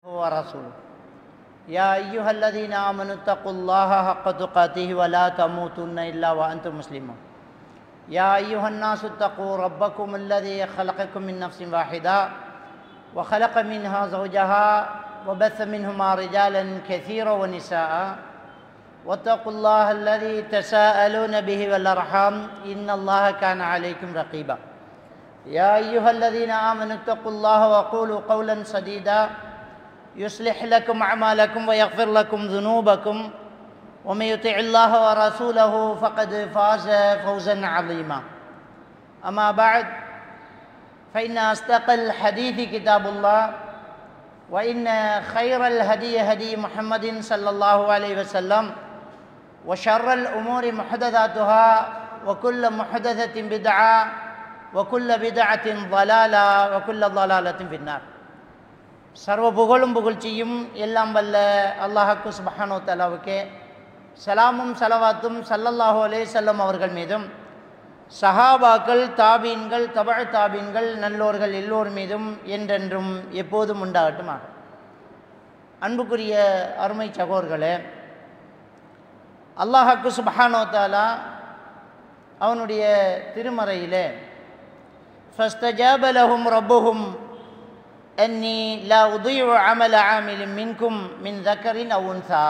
ورسوله يا أيها الذين آمنوا اتقوا الله حق تقاته ولا تموتن إلا وأنتم مسلمون يا أيها الناس اتقوا ربكم الذي خلقكم من نفس واحدة وخلق منها زوجها وبث منهما رجالا كثيرا ونساء واتقوا الله الذي تساءلون به والأرحام إن الله كان عليكم رقيبا يا أيها الذين آمنوا اتقوا الله وقولوا قولا سديدا يصلح لكم أعمالكم ويغفر لكم ذنوبكم ومن يطع الله ورسوله فقد فاز فوزا عظيما أما بعد فإن أصدق الحديث كتاب الله وإن خير الهدي هدي محمد صلى الله عليه وسلم وشر الأمور محدثاتها وكل محدثة بدعة وكل بدعة ضلالة وكل ضلالة في النار சர்வ புகழும் புகழ்ச்சியும் எல்லாம் வல்ல அல்லாஹாக்கு சுபஹானோ தலாவுக்கே சலாமும் சலவாத்தும் சல்லல்லாஹு அலே செல்லம் அவர்கள் மீதும் சஹாபாக்கள் தாபீன்கள் தபழ் தாபீன்கள் நல்லோர்கள் எல்லோர் மீதும் என்றென்றும் எப்போதும் உண்டாகட்டுமாக அன்புக்குரிய அருமை சகோர்களே அல்லாஹாக்கு சுபஹானோ தாலா அவனுடைய திருமறையிலே ஃபஸ்தஜாபலஹும் ரப்புஹும் أني لا أضيع عمل عامل منكم من ذكر أو أنثى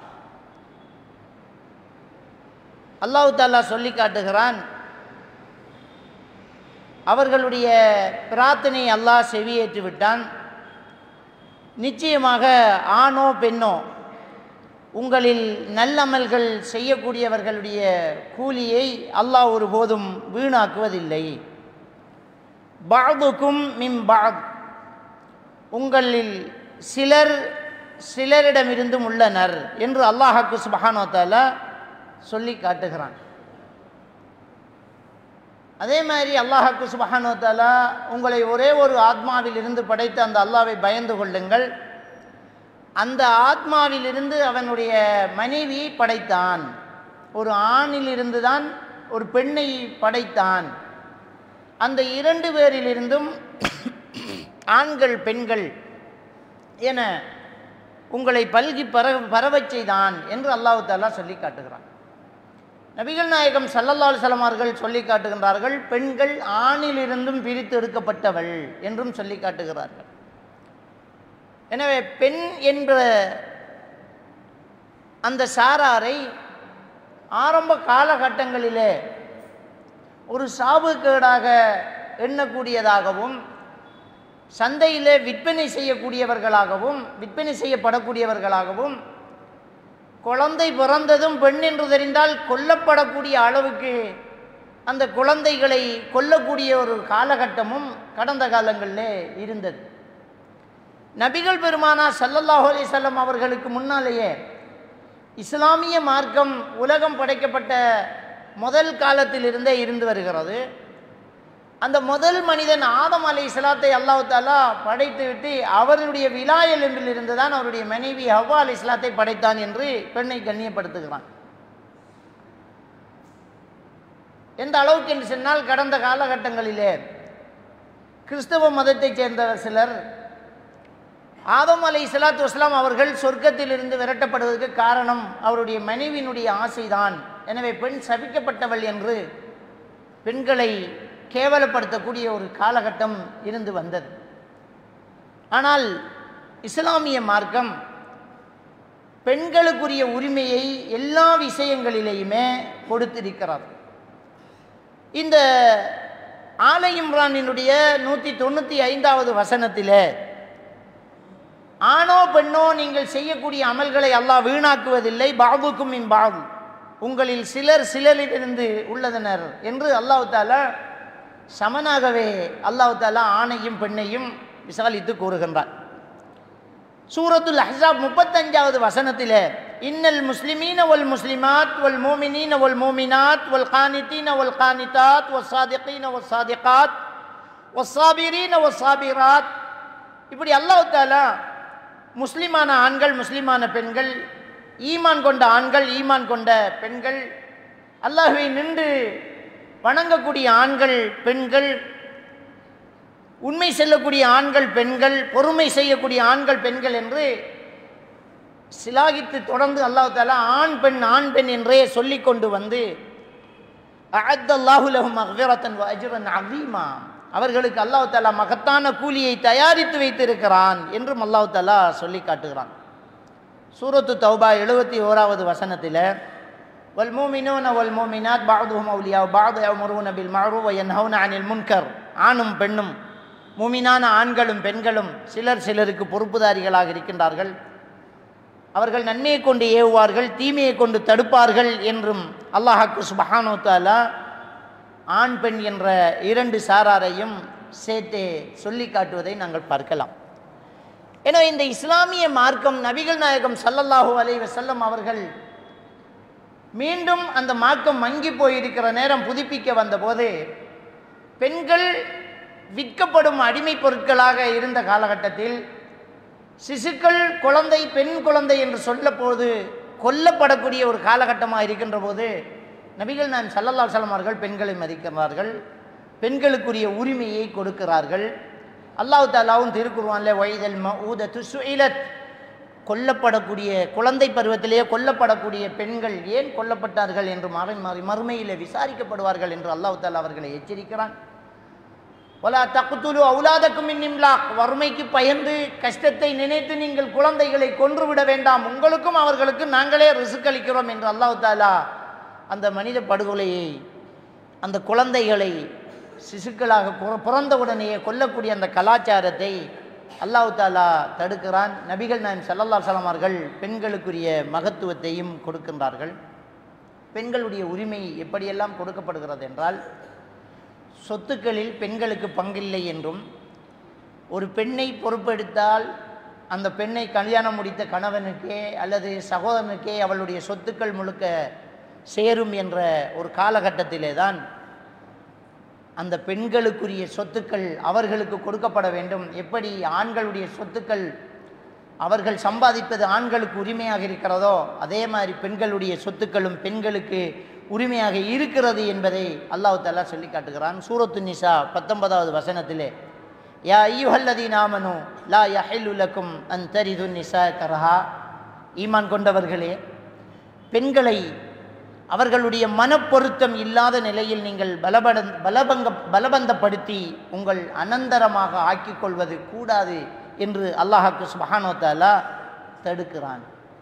அல்லாஹு தாலா சொல்லி காட்டுகிறான் அவர்களுடைய பிரார்த்தனை அல்லாஹ் செவியேற்று விட்டான் நிச்சயமாக ஆணோ பெண்ணோ உங்களில் நல்லமல்கள் செய்யக்கூடியவர்களுடைய கூலியை அல்லாஹ் ஒருபோதும் வீணாக்குவதில்லை பாதுக்கும் மிம் பாத் உங்களில் சிலர் சிலரிடமிருந்தும் உள்ளனர் என்று அல்லாஹாக்கு சுபஹானோத்தால சொல்லி காட்டுகிறான் அதே மாதிரி அல்லாஹாக்கு சுபஹானோத்தாலா உங்களை ஒரே ஒரு ஆத்மாவில் இருந்து படைத்த அந்த அல்லாவை பயந்து கொள்ளுங்கள் அந்த ஆத்மாவிலிருந்து அவனுடைய மனைவியை படைத்தான் ஒரு ஆணிலிருந்து தான் ஒரு பெண்ணை படைத்தான் அந்த இரண்டு பேரிலிருந்தும் ஆண்கள் பெண்கள் என உங்களை பல்கி பர பரவச் செய்தான் என்று அல்லாஹு தாலா சொல்லி காட்டுகிறான் நபிகள் நாயகம் சல்லல்லா சலமார்கள் சொல்லி காட்டுகின்றார்கள் பெண்கள் ஆணிலிருந்தும் பிரித்து எடுக்கப்பட்டவள் என்றும் சொல்லி காட்டுகிறார்கள் எனவே பெண் என்ற அந்த சாராரை ஆரம்ப காலகட்டங்களிலே ஒரு சாபுக்கேடாக எண்ணக்கூடியதாகவும் சந்தையிலே விற்பனை செய்யக்கூடியவர்களாகவும் விற்பனை செய்யப்படக்கூடியவர்களாகவும் குழந்தை பிறந்ததும் பெண் என்று தெரிந்தால் கொல்லப்படக்கூடிய அளவுக்கு அந்த குழந்தைகளை கொல்லக்கூடிய ஒரு காலகட்டமும் கடந்த காலங்களிலே இருந்தது நபிகள் பெருமானா சல்லல்லாஹு அலி செல்லம் அவர்களுக்கு முன்னாலேயே இஸ்லாமிய மார்க்கம் உலகம் படைக்கப்பட்ட முதல் காலத்திலிருந்தே இருந்து வருகிறது அந்த முதல் மனிதன் ஆதம் அலை இஸ்லாத்தை அல்லாஹு தாலா படைத்து விட்டு அவருடைய விழா எலும்பில் இருந்து தான் அவருடைய மனைவி ஹவ்வா அலி இஸ்லாத்தை படைத்தான் என்று பெண்ணை கண்ணியப்படுத்துகிறான் எந்த அளவுக்கு என்று சொன்னால் கடந்த காலகட்டங்களிலே கிறிஸ்தவ மதத்தைச் சேர்ந்த சிலர் ஆதம் அலை இஸ்லாத்து வஸ்லாம் அவர்கள் சொர்க்கத்திலிருந்து விரட்டப்படுவதற்கு காரணம் அவருடைய மனைவியினுடைய ஆசைதான் எனவே பெண் சபிக்கப்பட்டவள் என்று பெண்களை கேவலப்படுத்தக்கூடிய ஒரு காலகட்டம் இருந்து வந்தது ஆனால் இஸ்லாமிய மார்க்கம் பெண்களுக்குரிய உரிமையை எல்லா விஷயங்களிலேயுமே கொடுத்திருக்கிறார் இந்த ஆலை இம்ரானினுடைய நூற்றி தொண்ணூற்றி ஐந்தாவது வசனத்தில் ஆணோ பெண்ணோ நீங்கள் செய்யக்கூடிய அமல்களை அல்லாஹ் வீணாக்குவதில்லை பாபுக்கும் இன் பாபு உங்களில் சிலர் சிலரிலிருந்து உள்ளதனர் என்று அல்லாஹு தாலா சமனாகவே அல்லாஹு தாலா ஆணையும் பெண்ணையும் விசாலித்து கூறுகின்றார் சூரத்துல் அஹ்சாப் முப்பத்தஞ்சாவது வசனத்தில் இன்னல் முஸ்லிமீன ஒல் முஸ்லிமாத் ஒல் மோமினீன ஒல் மோமினாத் ஒல் கானித்தீன ஒல் கானிதாத் ஒல் சாதிகீன ஒல் சாதிகாத் ஒல் சாபிரீன ஒல் சாபிராத் இப்படி அல்லாஹு தாலா முஸ்லிமான ஆண்கள் முஸ்லிமான பெண்கள் ஈமான் கொண்ட ஆண்கள் ஈமான் கொண்ட பெண்கள் அல்லாஹுவை நின்று வணங்கக்கூடிய ஆண்கள் பெண்கள் உண்மை செல்லக்கூடிய ஆண்கள் பெண்கள் பொறுமை செய்யக்கூடிய ஆண்கள் பெண்கள் என்று சிலாகித்து தொடர்ந்து அல்லாஹ் தாலா ஆண் பெண் ஆண் பெண் என்றே சொல்லிக் கொண்டு வந்து அல்லாஹுலஹும் மஹ்விரத்தன் அஜுரன் அலீமா அவர்களுக்கு அல்லாஹ் தாலா மகத்தான கூலியை தயாரித்து வைத்திருக்கிறான் என்றும் அல்லாஹ் தாலா சொல்லி காட்டுகிறான் சூரத்து தௌபா எழுபத்தி ஓராவது வசனத்தில் வல்மூமினூன வல்மூமினாத் பாதுஹும் அவுலியா பாது அமருன பில் மஅரூஃப் வ யன்ஹவுன அனில் முன்கர் ஆணும் பெண்ணும் மூமினான ஆண்களும் பெண்களும் சிலர் சிலருக்கு பொறுப்புதாரிகளாக இருக்கின்றார்கள் அவர்கள் நன்மையை கொண்டு ஏவுவார்கள் தீமையை கொண்டு தடுப்பார்கள் என்றும் அல்லாஹாக்கு சுபஹானு தாலா ஆண் பெண் என்ற இரண்டு சாராரையும் சேர்த்தே சொல்லி காட்டுவதை நாங்கள் பார்க்கலாம் எனவே இந்த இஸ்லாமிய மார்க்கம் நபிகள் நாயகம் சல்லல்லாஹு அலைஹி வஸல்லம் அவர்கள் மீண்டும் அந்த மார்க்கம் மங்கி போயிருக்கிற நேரம் புதுப்பிக்க வந்தபோது பெண்கள் விற்கப்படும் அடிமை பொருட்களாக இருந்த காலகட்டத்தில் சிசுக்கள் குழந்தை பெண் குழந்தை என்று சொல்லப்போது கொல்லப்படக்கூடிய ஒரு காலகட்டமாக இருக்கின்ற போது நபிகள் நான் சல்லல்லா சலம் அவர்கள் பெண்களை மதிக்கிறார்கள் பெண்களுக்குரிய உரிமையை கொடுக்கிறார்கள் அல்லாஹ் தாலாவும் திருக்குருவான்ல வைதல் மஊத துசுயிலத் கொல்லப்படக்கூடிய குழந்தை பருவத்திலேயே கொல்லப்படக்கூடிய பெண்கள் ஏன் கொல்லப்பட்டார்கள் என்று மறை மறு மறுமையில் விசாரிக்கப்படுவார்கள் என்று அல்லாஹ் தாலா அவர்களை எச்சரிக்கிறான் ஒலா தக்குத்துலு அவுலாதக்கும் இன்னிம்லாக் வறுமைக்கு பயந்து கஷ்டத்தை நினைத்து நீங்கள் குழந்தைகளை கொன்றுவிட வேண்டாம் உங்களுக்கும் அவர்களுக்கு நாங்களே ரிசுக்களிக்கிறோம் என்று அல்லாஹ் தாலா அந்த மனித படுகொலையை அந்த குழந்தைகளை சிசுக்களாக புற- பிறந்தவுடனேயே கொல்லக்கூடிய அந்த கலாச்சாரத்தை அல்லாஹ் தாலா தடுக்கிறான் நபிகள் நாயம் சல்லல்லா சலமார்கள் பெண்களுக்குரிய மகத்துவத்தையும் கொடுக்கின்றார்கள் பெண்களுடைய உரிமை எப்படியெல்லாம் கொடுக்கப்படுகிறது என்றால் சொத்துக்களில் பெண்களுக்கு பங்கில்லை என்றும் ஒரு பெண்ணை பொறுப்பெடுத்தால் அந்த பெண்ணை கல்யாணம் முடித்த கணவனுக்கே அல்லது சகோதரனுக்கே அவளுடைய சொத்துக்கள் முழுக்க சேரும் என்ற ஒரு காலகட்டத்திலே தான் அந்த பெண்களுக்குரிய சொத்துக்கள் அவர்களுக்கு கொடுக்கப்பட வேண்டும் எப்படி ஆண்களுடைய சொத்துக்கள் அவர்கள் சம்பாதிப்பது ஆண்களுக்கு உரிமையாக இருக்கிறதோ அதே மாதிரி பெண்களுடைய சொத்துக்களும் பெண்களுக்கு உரிமையாக இருக்கிறது என்பதை அல்லாஹ் தஆலா சொல்லி காட்டுகிறான் சூரத்து நிசா பத்தொன்பதாவது வசனத்திலே யா ஐயுஹல்லதி நாமனு லா யஹில்லு லக்கும் அன் தரிது நிசா கரஹா ஈமான் கொண்டவர்களே பெண்களை அவர்களுடைய மனப்பொருத்தம் இல்லாத நிலையில் நீங்கள் பலபட பலபங்க பலபந்தப்படுத்தி உங்கள் அனந்தரமாக ஆக்கிக் கொள்வது கூடாது என்று அல்லாஹாக்கு சுபஹானோ தாலா தடுக்கிறான்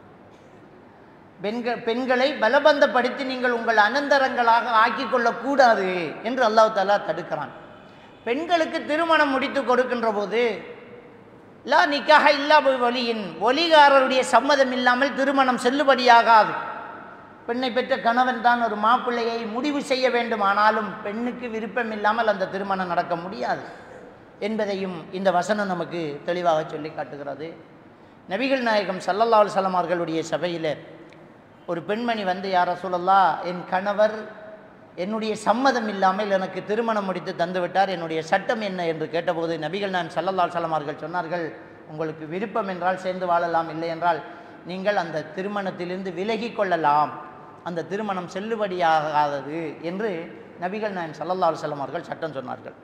பெண்கள் பெண்களை பலபந்தப்படுத்தி நீங்கள் உங்கள் அனந்தரங்களாக ஆக்கிக் கொள்ளக்கூடாது என்று அல்லாஹ் தாலா தடுக்கிறான் பெண்களுக்கு திருமணம் முடித்து கொடுக்கின்ற போது லா நிக்காக இல்லா ஒலியின் ஒலிகாரருடைய சம்மதம் இல்லாமல் திருமணம் செல்லுபடியாகாது பெண்ணை பெற்ற கணவன் தான் ஒரு மாப்பிள்ளையை முடிவு செய்ய வேண்டும் ஆனாலும் பெண்ணுக்கு விருப்பம் இல்லாமல் அந்த திருமணம் நடக்க முடியாது என்பதையும் இந்த வசனம் நமக்கு தெளிவாக சொல்லி காட்டுகிறது நபிகள் நாயகம் சல்லல்லா அலுவலம் அவர்களுடைய சபையில் ஒரு பெண்மணி வந்து யார சொல்லல்லா என் கணவர் என்னுடைய சம்மதம் இல்லாமல் எனக்கு திருமணம் முடித்து தந்துவிட்டார் என்னுடைய சட்டம் என்ன என்று கேட்டபோது நபிகள் நான் சல்லல்லா அலுவலம் அவர்கள் சொன்னார்கள் உங்களுக்கு விருப்பம் என்றால் சேர்ந்து வாழலாம் இல்லை என்றால் நீங்கள் அந்த திருமணத்திலிருந்து விலகி கொள்ளலாம் அந்த திருமணம் செல்லுபடியாகாதது என்று நபிகள் நாயன் சல்லல்லா அலுவலம் அவர்கள் சட்டம் சொன்னார்கள்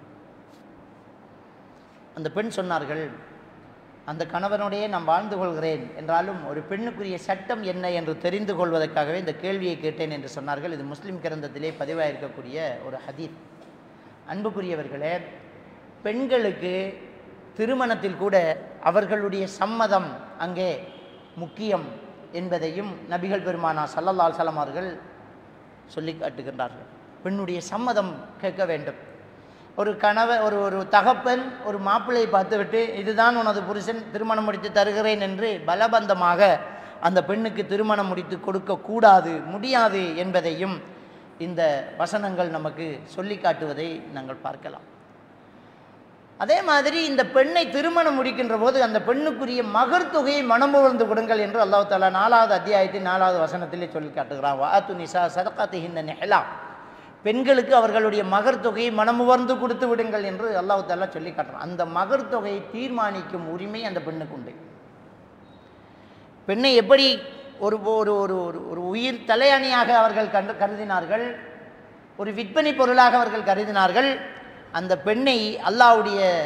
அந்த பெண் சொன்னார்கள் அந்த கணவனோடையே நான் வாழ்ந்து கொள்கிறேன் என்றாலும் ஒரு பெண்ணுக்குரிய சட்டம் என்ன என்று தெரிந்து கொள்வதற்காகவே இந்த கேள்வியை கேட்டேன் என்று சொன்னார்கள் இது முஸ்லிம் கிரந்தத்திலே பதிவாயிருக்கக்கூடிய ஒரு ஹதீத் அன்புக்குரியவர்களே பெண்களுக்கு திருமணத்தில் கூட அவர்களுடைய சம்மதம் அங்கே முக்கியம் என்பதையும் நபிகள் பெருமானா சல்லல்லால் சலம் அவர்கள் சொல்லி காட்டுகின்றார்கள் பெண்ணுடைய சம்மதம் கேட்க வேண்டும் ஒரு கணவன் ஒரு ஒரு தகப்பன் ஒரு மாப்பிள்ளையை பார்த்துவிட்டு இதுதான் உனது புருஷன் திருமணம் முடித்து தருகிறேன் என்று பலபந்தமாக அந்த பெண்ணுக்கு திருமணம் முடித்து கொடுக்க கூடாது முடியாது என்பதையும் இந்த வசனங்கள் நமக்கு சொல்லி காட்டுவதை நாங்கள் பார்க்கலாம் அதே மாதிரி இந்த பெண்ணை திருமணம் முடிக்கின்ற போது அந்த பெண்ணுக்குரிய மகர் தொகையை மனமுவர்ந்து கொடுங்கள் என்று அல்லாஹ் தாலா நாலாவது அத்தியாயத்தின் நாலாவது வசனத்திலே சொல்லி காட்டுகிறான் வாத்து நிசா சதகாத்து இந்த நெஹலா பெண்களுக்கு அவர்களுடைய மகர் தொகையை மனமுவர்ந்து கொடுத்து விடுங்கள் என்று அல்லாஹ் தாலா சொல்லி காட்டுறான் அந்த மகர் தொகையை தீர்மானிக்கும் உரிமை அந்த பெண்ணுக்கு உண்டு பெண்ணை எப்படி ஒரு ஒரு ஒரு ஒரு ஒரு உயிர் தலையணியாக அவர்கள் கண்டு கருதினார்கள் ஒரு விற்பனை பொருளாக அவர்கள் கருதினார்கள் அந்த பெண்ணை அல்லாஹ்வுடைய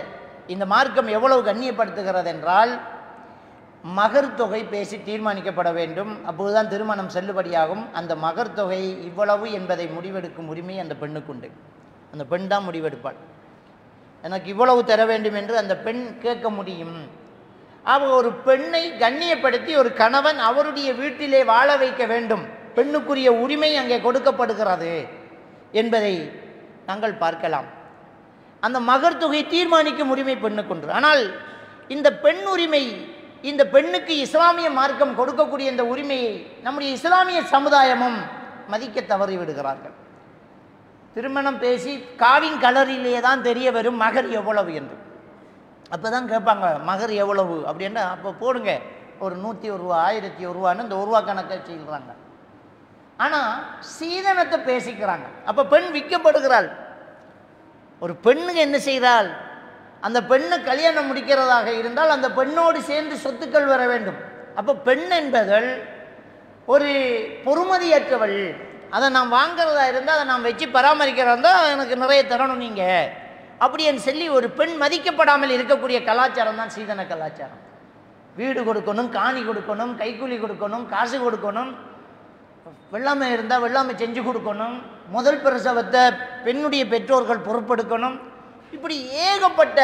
இந்த மார்க்கம் எவ்வளவு கண்ணியப்படுத்துகிறது என்றால் மகர் தொகை பேசி தீர்மானிக்கப்பட வேண்டும் அப்போதுதான் திருமணம் செல்லுபடியாகும் அந்த மகர் தொகை இவ்வளவு என்பதை முடிவெடுக்கும் உரிமை அந்த பெண்ணுக்குண்டு அந்த பெண் தான் முடிவெடுப்பாள் எனக்கு இவ்வளவு தர வேண்டும் என்று அந்த பெண் கேட்க முடியும் அவ ஒரு பெண்ணை கண்ணியப்படுத்தி ஒரு கணவன் அவருடைய வீட்டிலே வாழ வைக்க வேண்டும் பெண்ணுக்குரிய உரிமை அங்கே கொடுக்கப்படுகிறது என்பதை நாங்கள் பார்க்கலாம் அந்த மகர் தொகை தீர்மானிக்கும் உரிமை பெண்ணுக்குண்டு ஆனால் இந்த பெண் உரிமை இந்த பெண்ணுக்கு இஸ்லாமிய மார்க்கம் கொடுக்கக்கூடிய இந்த உரிமையை நம்முடைய இஸ்லாமிய சமுதாயமும் மதிக்க தவறி விடுகிறார்கள் திருமணம் பேசி காவின் கலரிலேயே தான் தெரிய வரும் மகர் எவ்வளவு என்று அப்போ தான் கேட்பாங்க மகர் எவ்வளவு அப்படின்னா அப்போ போடுங்க ஒரு நூற்றி ஒரு ரூபா ஆயிரத்தி ஒரு ரூபான்னு இந்த ஒரு ரூபா கணக்கை செய்கிறாங்க ஆனால் சீதனத்தை பேசிக்கிறாங்க அப்போ பெண் விற்கப்படுகிறாள் ஒரு பெண்ணுக்கு என்ன செய்கிறாள் அந்த பெண்ணை கல்யாணம் முடிக்கிறதாக இருந்தால் அந்த பெண்ணோடு சேர்ந்து சொத்துக்கள் வர வேண்டும் அப்போ பெண் என்பதள் ஒரு பொறுமதியற்றவள் அதை நான் வாங்குறதா இருந்தால் அதை நான் வச்சு பராமரிக்கிறதா இருந்தால் எனக்கு நிறைய தரணும் நீங்கள் அப்படின்னு சொல்லி ஒரு பெண் மதிக்கப்படாமல் இருக்கக்கூடிய கலாச்சாரம் தான் சீதன கலாச்சாரம் வீடு கொடுக்கணும் காணி கொடுக்கணும் கைக்கூலி கொடுக்கணும் காசு கொடுக்கணும் வெள்ளாமை இருந்தால் வெள்ளாமை செஞ்சு கொடுக்கணும் முதல் பிரசவத்தை பெண்ணுடைய பெற்றோர்கள் பொறுப்பெடுக்கணும் இப்படி ஏகப்பட்ட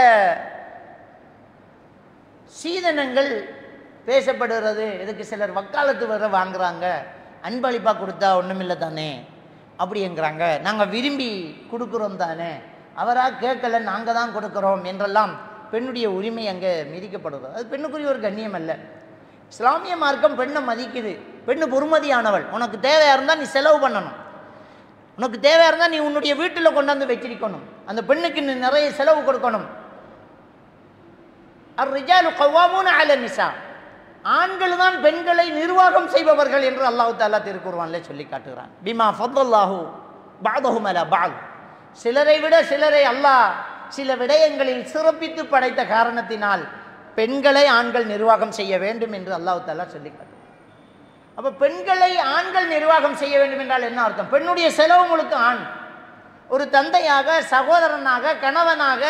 சீதனங்கள் பேசப்படுகிறது இதுக்கு சிலர் வக்காலத்து வர வாங்குறாங்க அன்பளிப்பாக கொடுத்தா ஒன்றுமில்லை தானே அப்படிங்கிறாங்க நாங்கள் விரும்பி கொடுக்குறோம் தானே அவராக கேட்கல நாங்கள் தான் கொடுக்குறோம் என்றெல்லாம் பெண்ணுடைய உரிமை அங்கே மிதிக்கப்படுகிறது அது பெண்ணுக்குரிய ஒரு கண்ணியம் அல்ல இஸ்லாமிய மார்க்கம் பெண்ணை மதிக்குது பெண்ணு பொறுமதியானவள் உனக்கு தேவையாக இருந்தால் நீ செலவு பண்ணணும் உனக்கு தேவையாக இருந்தால் நீ உன்னுடைய வீட்டில் கொண்டாந்து வச்சிருக்கணும் அந்த பெண்ணுக்கு நீ நிறைய செலவு கொடுக்கணும் அர்ரிஜாலு கவ்வாமூன அல நிசா ஆண்கள் தான் பெண்களை நிர்வாகம் செய்பவர்கள் என்று அல்லாஹு தாலா திருக்குர்வான்ல சொல்லி காட்டுகிறான் பிமா ஃபத்தல்லாஹு பாதஹும் அல பால் சிலரை விட சிலரை அல்லாஹ் சில விடயங்களில் சிறப்பித்து படைத்த காரணத்தினால் பெண்களை ஆண்கள் நிர்வாகம் செய்ய வேண்டும் என்று அல்லாஹு தாலா சொல்லி காட்டுகிறான் அப்போ பெண்களை ஆண்கள் நிர்வாகம் செய்ய வேண்டும் என்றால் என்ன அர்த்தம் பெண்ணுடைய செலவு முழுக்க ஆண் ஒரு தந்தையாக சகோதரனாக கணவனாக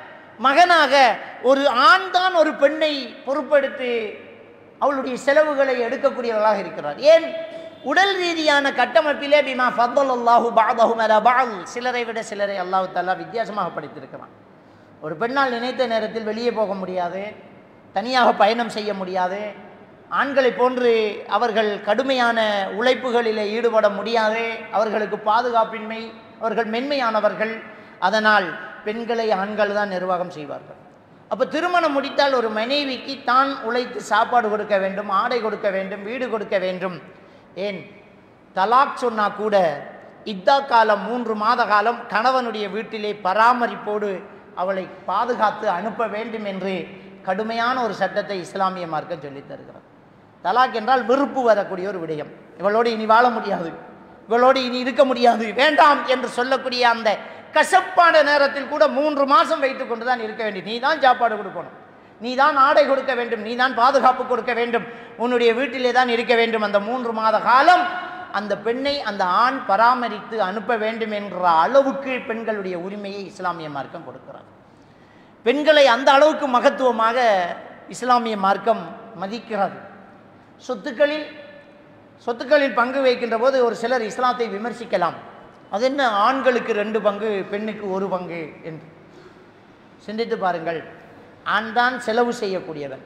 மகனாக ஒரு ஆண் தான் ஒரு பெண்ணை பொறுப்பெடுத்து அவளுடைய செலவுகளை எடுக்கக்கூடியவர்களாக இருக்கிறார் ஏன் உடல் ரீதியான கட்டமைப்பிலே பிமா ஃபத்தல் அல்லாஹு பாதஹு மேல பால் சிலரை விட சிலரை அல்லாஹு தாலா வித்தியாசமாக படித்திருக்கிறான் ஒரு பெண்ணால் நினைத்த நேரத்தில் வெளியே போக முடியாது தனியாக பயணம் செய்ய முடியாது ஆண்களை போன்று அவர்கள் கடுமையான உழைப்புகளிலே ஈடுபட முடியாது அவர்களுக்கு பாதுகாப்பின்மை அவர்கள் மென்மையானவர்கள் அதனால் பெண்களை ஆண்கள் தான் நிர்வாகம் செய்வார்கள் அப்போ திருமணம் முடித்தால் ஒரு மனைவிக்கு தான் உழைத்து சாப்பாடு கொடுக்க வேண்டும் ஆடை கொடுக்க வேண்டும் வீடு கொடுக்க வேண்டும் ஏன் தலாக் சொன்னா கூட இத்தா காலம் மூன்று மாத காலம் கணவனுடைய வீட்டிலே பராமரிப்போடு அவளை பாதுகாத்து அனுப்ப வேண்டும் என்று கடுமையான ஒரு சட்டத்தை இஸ்லாமிய மார்க்கம் சொல்லித் தருகிறது தலாக் என்றால் வெறுப்பு வரக்கூடிய ஒரு விடயம் இவளோடு இனி வாழ முடியாது இவளோடு இனி இருக்க முடியாது வேண்டாம் என்று சொல்லக்கூடிய அந்த கசப்பான நேரத்தில் கூட மூன்று மாதம் வைத்து கொண்டு தான் இருக்க வேண்டும் நீ தான் சாப்பாடு கொடுக்கணும் நீ தான் ஆடை கொடுக்க வேண்டும் நீ தான் பாதுகாப்பு கொடுக்க வேண்டும் உன்னுடைய வீட்டிலே தான் இருக்க வேண்டும் அந்த மூன்று மாத காலம் அந்த பெண்ணை அந்த ஆண் பராமரித்து அனுப்ப வேண்டும் என்ற அளவுக்கு பெண்களுடைய உரிமையை இஸ்லாமிய மார்க்கம் கொடுக்கிறார் பெண்களை அந்த அளவுக்கு மகத்துவமாக இஸ்லாமிய மார்க்கம் மதிக்கிறது சொத்துக்களில் சொத்துக்களில் பங்கு வைக்கின்ற போது ஒரு சிலர் இஸ்லாத்தை விமர்சிக்கலாம் அது என்ன ஆண்களுக்கு ரெண்டு பங்கு பெண்ணுக்கு ஒரு பங்கு என்று சிந்தித்து பாருங்கள் ஆண் தான் செலவு செய்யக்கூடியவன்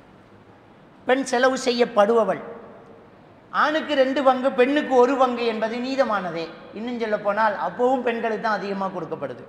பெண் செலவு செய்யப்படுபவள் ஆணுக்கு ரெண்டு பங்கு பெண்ணுக்கு ஒரு பங்கு என்பது நீதமானதே இன்னும் சொல்ல போனால் அப்போவும் பெண்களுக்கு தான் அதிகமாக கொடுக்கப்படுது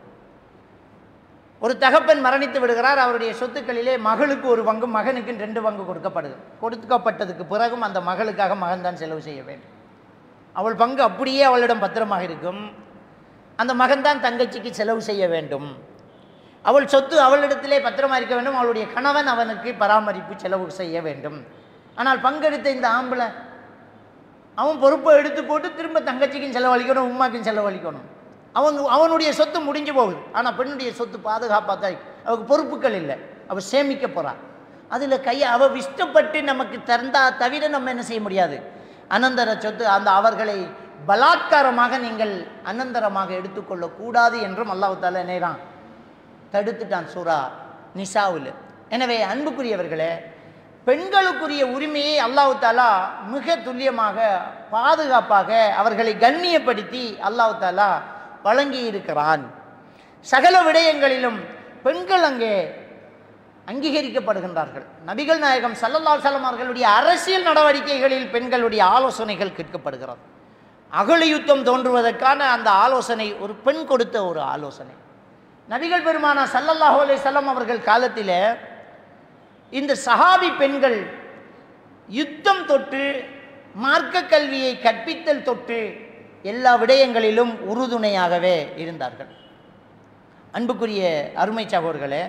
ஒரு தகப்பன் மரணித்து விடுகிறார் அவருடைய சொத்துக்களிலே மகளுக்கு ஒரு பங்கு மகனுக்கு ரெண்டு பங்கு கொடுக்கப்படுது கொடுக்கப்பட்டதுக்கு பிறகும் அந்த மகளுக்காக மகன் தான் செலவு செய்ய வேண்டும் அவள் பங்கு அப்படியே அவளிடம் பத்திரமாக இருக்கும் அந்த மகன் தான் தங்கச்சிக்கு செலவு செய்ய வேண்டும் அவள் சொத்து அவளிடத்திலே பத்திரமா இருக்க வேண்டும் அவளுடைய கணவன் அவனுக்கு பராமரிப்பு செலவு செய்ய வேண்டும் ஆனால் பங்கெடுத்த இந்த ஆம்பளை அவன் பொறுப்பை எடுத்து போட்டு திரும்ப தங்கச்சிக்கும் செலவழிக்கணும் உமாக்கும் செலவழிக்கணும் அவன் அவனுடைய சொத்து முடிஞ்சு போகுது ஆனால் பெண்ணுடைய சொத்து பாதுகாப்பாக தான் இருக்கு. அவளுக்கு பொறுப்புகள் இல்லை அவள் சேமிக்க போகிறாள் அதில் கையை அவள் இஷ்டப்பட்டு நமக்கு தந்தா தவிர நம்ம என்ன செய்ய முடியாது அனந்தர சொத்து அந்த அவர்களை பலாத்காரமாக நீங்கள் அனந்தரமாக எடுத்துக்கொள்ளக்கூடாது என்றும் அல்லாஹ் தாலா நேரான் தடுத்துட்டான் சூரா நிசாவில் எனவே அன்புக்குரியவர்களே பெண்களுக்குரிய உரிமையை அல்லாஹ் தாலா மிக துல்லியமாக பாதுகாப்பாக அவர்களை கண்ணியப்படுத்தி அல்லாஹ் தாலா வழங்கி இருக்கிறான் சகல விடயங்களிலும் பெண்கள் அங்கே அங்கீகரிக்கப்படுகின்றார்கள் நபிகள் நாயகம் சல்லல்லாஹு அலைஹி அவர்களுடைய அரசியல் நடவடிக்கைகளில் பெண்களுடைய ஆலோசனைகள் கேட்கப்படுகிறது அகல யுத்தம் தோன்றுவதற்கான அந்த ஆலோசனை ஒரு பெண் கொடுத்த ஒரு ஆலோசனை நபிகள் பெருமானா சல்லல்லாஹு அலைஹி வஸல்லம் அவர்கள் காலத்தில் இந்த சஹாபி பெண்கள் யுத்தம் தொட்டு மார்க்க கல்வியை கற்பித்தல் தொட்டு எல்லா விடயங்களிலும் உறுதுணையாகவே இருந்தார்கள் அன்புக்குரிய அருமை சகோதர்களே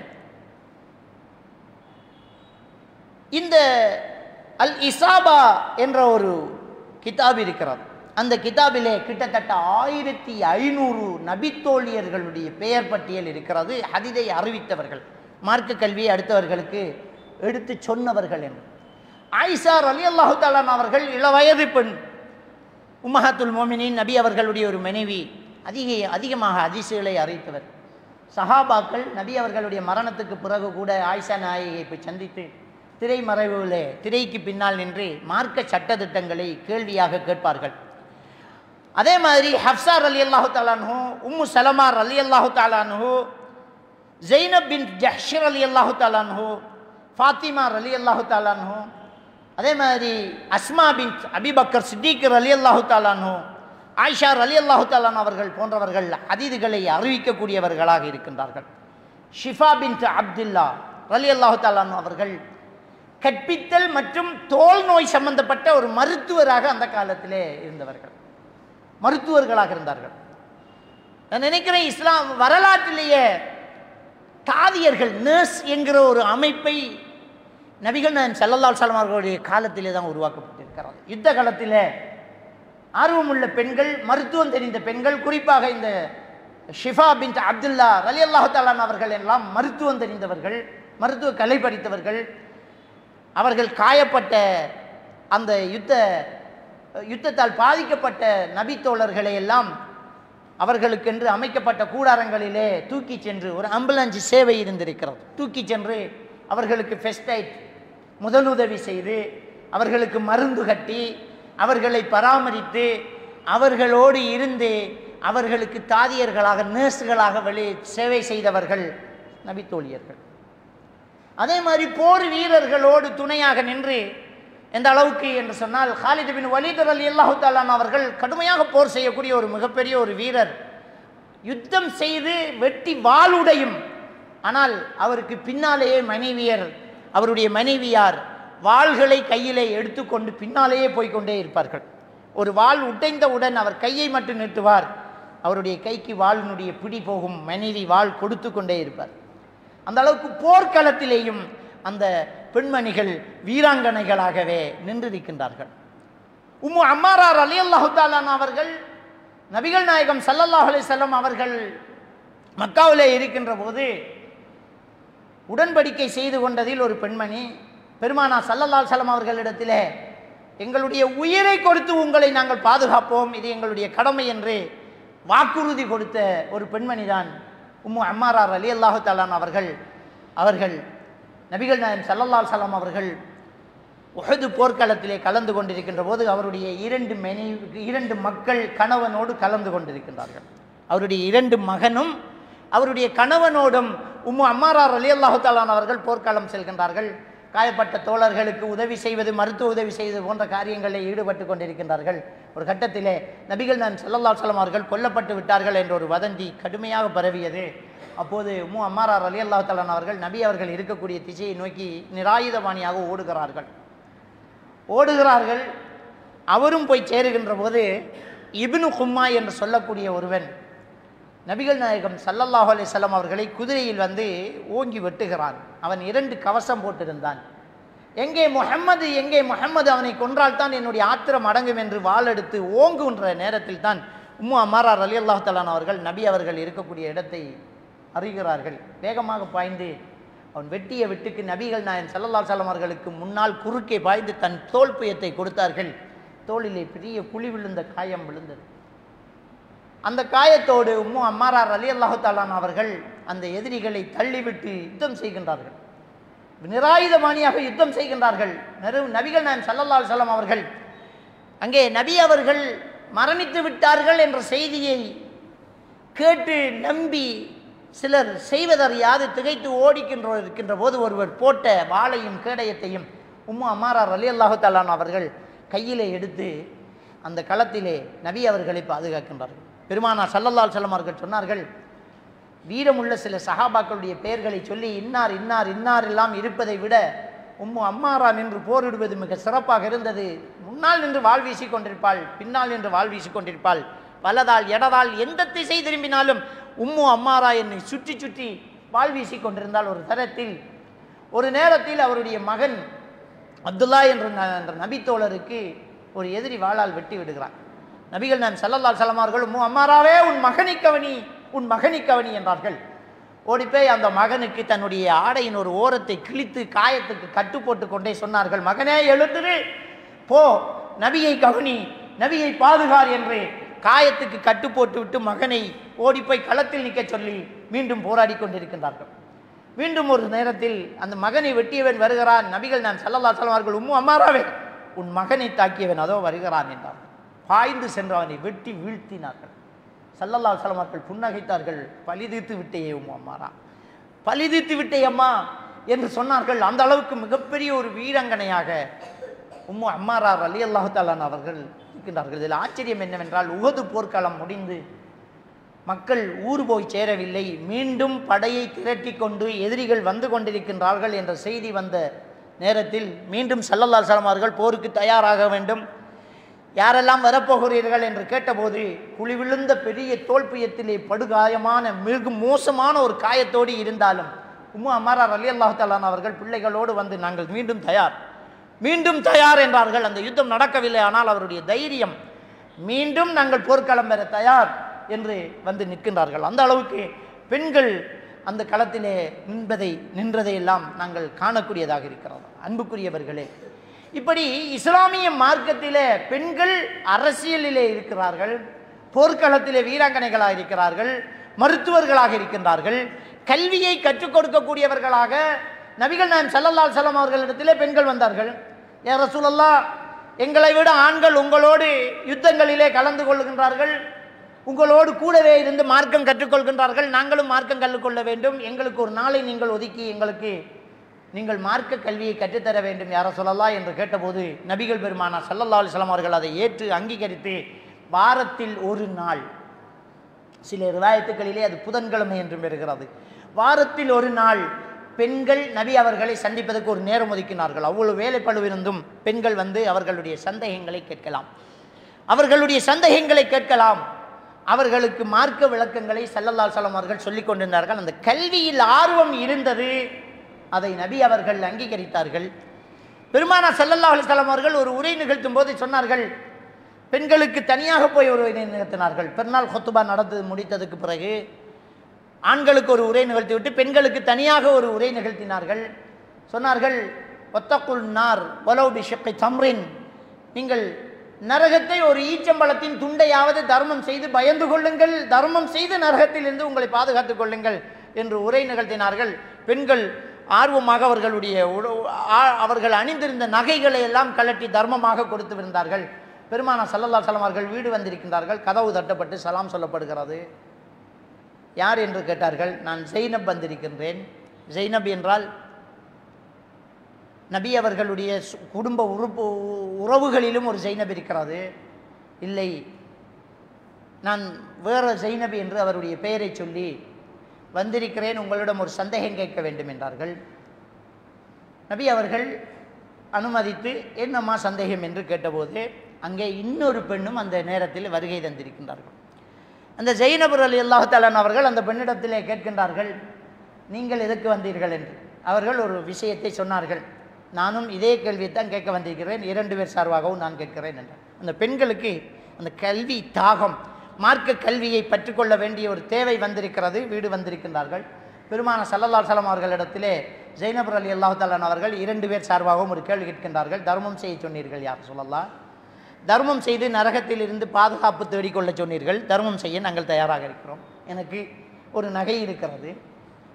இந்த அல் இசாபா என்ற ஒரு கிதாப் இருக்கிறது அந்த கிதாபிலே கிட்டத்தட்ட ஆயிரத்தி ஐநூறு நபித்தோழியர்களுடைய பெயர் பட்டியல் இருக்கிறது ஹதிதை அறிவித்தவர்கள் மார்க்க கல்வியை அடுத்தவர்களுக்கு எடுத்து சொன்னவர்கள் என்று ஆயிஷார் அலி அல்லாஹு தாலான் அவர்கள் இளவயது பெண் உம்மஹத்துல் மோமினின் நபி அவர்களுடைய ஒரு மனைவி அதிக அதிகமாக அதிசயங்களை அறிவித்தவர் சஹாபாக்கள் நபி அவர்களுடைய மரணத்துக்கு பிறகு கூட ஆயிஷா நாயகியை போய் சந்தித்து திரைமறைவிலே திரைக்கு பின்னால் நின்று மார்க்க சட்டதிட்டங்களை கேள்வியாக கேட்பார்கள் அதே மாதிரி ஹப்சார் அலி அல்லாஹு தாலானு உம்மு சலமார் அலி அல்லாஹு தாலானு ஜெய்னப் பின் ஜஹ்ஷர் அலி அல்லாஹு தாலானு ஃபாத்திமா அலி அல்லாஹு தாலானு அதே மாதிரி அஸ்மா பின் அபிபக்கர் சித்திகர் அலி அல்லாஹு தாலானு ஆயிஷா அலி அல்லாஹு தாலான் அவர்கள் போன்றவர்கள் அதீதுகளை அறிவிக்கக்கூடியவர்களாக இருக்கின்றார்கள் ஷிஃபா பின் அப்துல்லா அலி அல்லாஹு தாலானு அவர்கள் கற்பித்தல் மற்றும் தோல் நோய் சம்பந்தப்பட்ட ஒரு மருத்துவராக அந்த காலத்திலே இருந்தவர்கள் மருத்துவர்களாக இருந்தார்கள் நான் நினைக்கிறேன் இஸ்லாம் வரலாற்றிலேயே தாதியர்கள் நர்ஸ் என்கிற ஒரு அமைப்பை நபிகள் நான் செல்லல்லால் சலம் அவர்களுடைய காலத்திலே தான் உருவாக்கப்பட்டிருக்கிறது யுத்த காலத்தில் ஆர்வமுள்ள பெண்கள் மருத்துவம் தெரிந்த பெண்கள் குறிப்பாக இந்த ஷிஃபா பின் அப்துல்லா அலி அல்லாஹு தாலான் அவர்கள் எல்லாம் மருத்துவம் தெரிந்தவர்கள் மருத்துவ கலை படித்தவர்கள் அவர்கள் காயப்பட்ட அந்த யுத்த யுத்தத்தால் பாதிக்கப்பட்ட நபி தோழர்களை எல்லாம் அவர்களுக்கென்று அமைக்கப்பட்ட கூடாரங்களிலே தூக்கி சென்று ஒரு ஆம்புலன்ஸ் சேவை இருந்திருக்கிறது தூக்கி சென்று அவர்களுக்கு ஃபெஸ்ட் எய்ட் முதலுதவி செய்து அவர்களுக்கு மருந்து கட்டி அவர்களை பராமரித்து அவர்களோடு இருந்து அவர்களுக்கு தாதியர்களாக நர்ஸுகளாக வெளி சேவை செய்தவர்கள் நபித்தோழியர்கள் அதே மாதிரி போர் வீரர்களோடு துணையாக நின்று எந்த அளவுக்கு என்று சொன்னால் ஹாலித் பின் வலிதர் அலி அல்லாஹு தாலான் அவர்கள் கடுமையாக போர் செய்யக்கூடிய ஒரு மிகப்பெரிய ஒரு வீரர் யுத்தம் செய்து வெட்டி வாளுடையும் ஆனால் அவருக்கு பின்னாலேயே மனைவியர் அவருடைய மனைவியார் வாள்களை கையிலே எடுத்துக்கொண்டு பின்னாலேயே போய்க்கொண்டே இருப்பார்கள் ஒரு வாள் உடைந்தவுடன் அவர் கையை மட்டும் நீட்டுவார் அவருடைய கைக்கு வாளினுடைய பிடி போகும் மனைவி வாள் கொடுத்து கொண்டே இருப்பார் அந்த அளவுக்கு போர்க்களத்திலேயும் அந்த பெண்மணிகள் வீராங்கனைகளாகவே நின்றிருக்கின்றார்கள் உம்மு அம்மாரார் அலி அல்லாஹு தாலான் அவர்கள் நபிகள் நாயகம் சல்லல்லாஹ் அலைஹி அவர்கள் மக்காவிலே இருக்கின்ற போது உடன்படிக்கை செய்து கொண்டதில் ஒரு பெண்மணி பெருமானா சல்லல்லால் சலம் அவர்களிடத்திலே எங்களுடைய உயிரை கொடுத்து உங்களை நாங்கள் பாதுகாப்போம் இது எங்களுடைய கடமை என்று வாக்குறுதி கொடுத்த ஒரு பெண்மணி தான் உம்மு அம்மாரார் அலி அல்லாஹு தாலான் அவர்கள் அவர்கள் நபிகள் நாயன் சல்லல்லால் சலாம் அவர்கள் உஹது போர்க்களத்திலே கலந்து கொண்டிருக்கின்ற போது அவருடைய இரண்டு மனைவி இரண்டு மக்கள் கணவனோடு கலந்து கொண்டிருக்கின்றார்கள் அவருடைய இரண்டு மகனும் அவருடைய கணவனோடும் உம்மு அம்மாரார் அலி அல்லாஹு தாலான் அவர்கள் போர்க்களம் செல்கின்றார்கள் காயப்பட்ட தோழர்களுக்கு உதவி செய்வது மருத்துவ உதவி செய்வது போன்ற காரியங்களில் ஈடுபட்டு கொண்டிருக்கின்றார்கள் ஒரு கட்டத்திலே நபிகள் நான் சல்லல்லா சலம் அவர்கள் கொல்லப்பட்டு விட்டார்கள் என்ற ஒரு வதந்தி கடுமையாக பரவியது அப்போது உம்மு அம்மாரார் அலி அல்லாஹ் தாலான் அவர்கள் நபி அவர்கள் இருக்கக்கூடிய திசையை நோக்கி நிராயுதபாணியாக ஓடுகிறார்கள் ஓடுகிறார்கள் அவரும் போய் சேருகின்ற போது இப்னு கும்மா என்று சொல்லக்கூடிய ஒருவன் நபிகள் நாயகம் சல்லல்லாஹு அலைஹி அவர்களை குதிரையில் வந்து ஓங்கி வெட்டுகிறான் அவன் இரண்டு கவசம் போட்டிருந்தான் எங்கே முஹம்மது எங்கே முஹம்மது அவனை கொன்றால் தான் என்னுடைய ஆத்திரம் அடங்கும் என்று வாள் எடுத்து ஓங்குகின்ற நேரத்தில் தான் உம்மு அம்மாரார் அலி அல்லாஹ் தலான் அவர்கள் நபி அவர்கள் இருக்கக்கூடிய இடத்தை அறிகிறார்கள் வேகமாக பாய்ந்து அவன் வெட்டிய வெட்டுக்கு நபிகள் நாயன் சல்லல்லா சலம் அவர்களுக்கு முன்னால் குறுக்கே பாய்ந்து தன் தோல் புயத்தை கொடுத்தார்கள் தோளிலே பெரிய குழி விழுந்த காயம் விழுந்தது அந்த காயத்தோடு உம்மு அம்மாரார் அலி அல்லாஹு தாலான் அவர்கள் அந்த எதிரிகளை தள்ளிவிட்டு யுத்தம் செய்கின்றார்கள் நிராயுதபாணியாக யுத்தம் செய்கின்றார்கள் நெரு நபிகள் நாயம் சல்லல்லாஹு அலைஹி வஸல்லம் அவர்கள் அங்கே நபி அவர்கள் மரணித்து விட்டார்கள் என்ற செய்தியை கேட்டு நம்பி சிலர் செய்வதறியாது திகைத்து ஓடிக்கின்ற இருக்கின்ற போது ஒருவர் போட்ட வாளையும் கேடயத்தையும் உம்மு அம்மாரார் அலி அல்லாஹு தாலான் அவர்கள் கையிலே எடுத்து அந்த களத்திலே நபி அவர்களை பாதுகாக்கின்றார்கள் பெருமானார் சல்லல்லால் செல்லம் அவர்கள் சொன்னார்கள் வீரமுள்ள சில சஹாபாக்களுடைய பெயர்களை சொல்லி இன்னார் இன்னார் இன்னார் எல்லாம் இருப்பதை விட உம்மு அம்மாரா நின்று போரிடுவது மிக சிறப்பாக இருந்தது முன்னால் நின்று வாழ் வீசி கொண்டிருப்பாள் பின்னால் நின்று வாழ் வீசி கொண்டிருப்பாள் வலதால் இடதால் எந்த திசை திரும்பினாலும் உம்மு அம்மாரா என்னை சுற்றி சுற்றி வாழ் வீசி கொண்டிருந்தால் ஒரு தரத்தில் ஒரு நேரத்தில் அவருடைய மகன் அப்துல்லா என்ற ந- என்ற நபித்தோழருக்கு ஒரு எதிரி வாளால் வெட்டி விடுகிறார் நபிகள் நான் சல்லல்லால் சலமார்கள் உம்மு அம்மாராவே உன் மகனை கவனி உன் மகனை கவனி என்றார்கள் ஓடிப்போய் அந்த மகனுக்கு தன்னுடைய ஆடையின் ஒரு ஓரத்தை கிழித்து காயத்துக்கு கட்டு போட்டு கொண்டே சொன்னார்கள் மகனே எழுந்துரு போ நபியை கவனி நபியை பாதுகார் என்று காயத்துக்கு கட்டு போட்டு விட்டு மகனை ஓடிப்போய் களத்தில் நிற்க சொல்லி மீண்டும் போராடி கொண்டிருக்கின்றார்கள் மீண்டும் ஒரு நேரத்தில் அந்த மகனை வெட்டியவன் வருகிறான் நபிகள் நான் சல்லல்லா சொல்வார்கள் உம்மு அம்மாராவே உன் மகனை தாக்கியவன் அதோ வருகிறான் என்றார் பாய்ந்து சென்று அவனை வெட்டி வீழ்த்தினார்கள் சல்லல்லா சலமார்கள் புன்னகைத்தார்கள் பலிதீர்த்து விட்டேயே உம்மு அம்மாரா பலிதீர்த்து விட்டே அம்மா என்று சொன்னார்கள் அந்த அளவுக்கு மிகப்பெரிய ஒரு வீரங்கனையாக உம்மு அம்மாரார் அலி அல்லாஹு தாலான் அவர்கள் இருக்கின்றார்கள் இதில் ஆச்சரியம் என்னவென்றால் உகது போர்க்களம் முடிந்து மக்கள் ஊர் போய் சேரவில்லை மீண்டும் படையை திரட்டி கொண்டு எதிரிகள் வந்து கொண்டிருக்கின்றார்கள் என்ற செய்தி வந்த நேரத்தில் மீண்டும் சல்லல்லா அவர்கள் போருக்கு தயாராக வேண்டும் யாரெல்லாம் வரப்போகிறீர்கள் என்று கேட்டபோது குழி விழுந்த பெரிய தோல்பியத்திலே படுகாயமான மிக மோசமான ஒரு காயத்தோடு இருந்தாலும் உம்மு அம்மாரார் அலி அல்லாஹாலான் அவர்கள் பிள்ளைகளோடு வந்து நாங்கள் மீண்டும் தயார் மீண்டும் தயார் என்றார்கள் அந்த யுத்தம் நடக்கவில்லை ஆனால் அவருடைய தைரியம் மீண்டும் நாங்கள் போர்க்களம் பெற தயார் என்று வந்து நிற்கின்றார்கள் அந்த அளவுக்கு பெண்கள் அந்த களத்திலே நின்பதை நின்றதை எல்லாம் நாங்கள் காணக்கூடியதாக இருக்கிறது அன்புக்குரியவர்களே இப்படி இஸ்லாமிய மார்க்கத்திலே பெண்கள் அரசியலிலே இருக்கிறார்கள் போர்க்களத்திலே வீராங்கனைகளாக இருக்கிறார்கள் மருத்துவர்களாக இருக்கின்றார்கள் கல்வியை கற்றுக் கொடுக்கக்கூடியவர்களாக நபிகள் நாயம் சல்லல்லால் செல்லம் அவர்களிடத்திலே பெண்கள் வந்தார்கள் ஏ ரசூலல்லா எங்களை விட ஆண்கள் உங்களோடு யுத்தங்களிலே கலந்து கொள்கின்றார்கள் உங்களோடு கூடவே இருந்து மார்க்கம் கற்றுக்கொள்கின்றார்கள் நாங்களும் மார்க்கம் கற்றுக்கொள்ள வேண்டும் எங்களுக்கு ஒரு நாளை நீங்கள் ஒதுக்கி எங்களுக்கு நீங்கள் மார்க்க கல்வியை கற்றுத்தர வேண்டும் யார சொல்லலாம் என்று கேட்டபோது நபிகள் பெருமானா சல்லல்லா அலிஸ்லாம் அவர்கள் அதை ஏற்று அங்கீகரித்து வாரத்தில் ஒரு நாள் சில ரிவாயத்துக்களிலே அது புதன்கிழமை என்றும் வருகிறது வாரத்தில் ஒரு நாள் பெண்கள் நபி அவர்களை சந்திப்பதற்கு ஒரு நேரம் ஒதுக்கினார்கள் அவ்வளவு வேலைப்பழுவிருந்தும் பெண்கள் வந்து அவர்களுடைய சந்தேகங்களை கேட்கலாம் அவர்களுடைய சந்தேகங்களை கேட்கலாம் அவர்களுக்கு மார்க்க விளக்கங்களை சல்லல்லாஹு அலைஹி அவர்கள் சொல்லிக் கொண்டிருந்தார்கள் அந்த கல்வியில் ஆர்வம் இருந்தது அதை நபி அவர்கள் அங்கீகரித்தார்கள் பெருமானா சல்லல்லாஹு அலைஹி வஸல்லம் அவர்கள் ஒரு உரை நிகழ்த்தும் போது சொன்னார்கள் பெண்களுக்கு தனியாக போய் ஒரு உரை நிகழ்த்தினார்கள் பெருநாள் கொத்துபா நடந்து முடித்ததுக்கு பிறகு ஆண்களுக்கு ஒரு உரை நிகழ்த்திவிட்டு பெண்களுக்கு தனியாக ஒரு உரை நிகழ்த்தினார்கள் சொன்னார்கள் ஒத்தக்குள் நார் ஒலவு பிஷக்கை தம்ரின் நீங்கள் நரகத்தை ஒரு ஈச்சம்பழத்தின் துண்டையாவது தர்மம் செய்து பயந்து கொள்ளுங்கள் தர்மம் செய்து நரகத்திலிருந்து உங்களை பாதுகாத்துக் கொள்ளுங்கள் என்று உரை நிகழ்த்தினார்கள் பெண்கள் ஆர்வமாக அவர்களுடைய உட- ஆ- அவர்கள் அணிந்திருந்த நகைகளை எல்லாம் கலட்டி தர்மமாக கொடுத்து விருந்தார்கள் பெருமானா சல்லல்லா சலம் அவர்கள் வீடு வந்திருக்கின்றார்கள் கதவு தட்டப்பட்டு சலாம் சொல்லப்படுகிறது யார் என்று கேட்டார்கள் நான் ஜெய்னப் வந்திருக்கின்றேன் ஜெய்னப் என்றால் நபி அவர்களுடைய சு- குடும்ப உறுப்பு உறவுகளிலும் ஒரு ஜெய்னப் இருக்கிறது இல்லை நான் வேறு ஜெய்னப் என்று அவருடைய பெயரை சொல்லி வந்திருக்கிறேன் உங்களிடம் ஒரு சந்தேகம் கேட்க வேண்டும் என்றார்கள் நபி அவர்கள் அனுமதித்து என்னம்மா சந்தேகம் என்று கேட்டபோது அங்கே இன்னொரு பெண்ணும் அந்த நேரத்தில் வருகை தந்திருக்கின்றார்கள் அந்த ஜெயினபுர் அலி அல்லாஹாலன் அவர்கள் அந்த பெண்ணிடத்திலே கேட்கின்றார்கள் நீங்கள் எதற்கு வந்தீர்கள் என்று அவர்கள் ஒரு விஷயத்தை சொன்னார்கள் நானும் இதே கேள்வியை தான் கேட்க வந்திருக்கிறேன் இரண்டு பேர் சார்பாகவும் நான் கேட்கிறேன் என்றார் அந்த பெண்களுக்கு அந்த கல்வி தாகம் மார்க்க கல்வியை பற்றுக்கொள்ள வேண்டிய ஒரு தேவை வந்திருக்கிறது வீடு வந்திருக்கின்றார்கள் பெருமான சல்லல்லா சலம் அவர்களிடத்திலே ஜெய்னபுர் அலி அல்லாஹாலன் அவர்கள் இரண்டு பேர் சார்பாகவும் ஒரு கேள்வி கேட்கின்றார்கள் தர்மம் செய்ய சொன்னீர்கள் யார் சொல்லலாம் தர்மம் செய்து நரகத்தில் இருந்து பாதுகாப்பு தேடிக்கொள்ள சொன்னீர்கள் தர்மம் செய்ய நாங்கள் தயாராக இருக்கிறோம் எனக்கு ஒரு நகை இருக்கிறது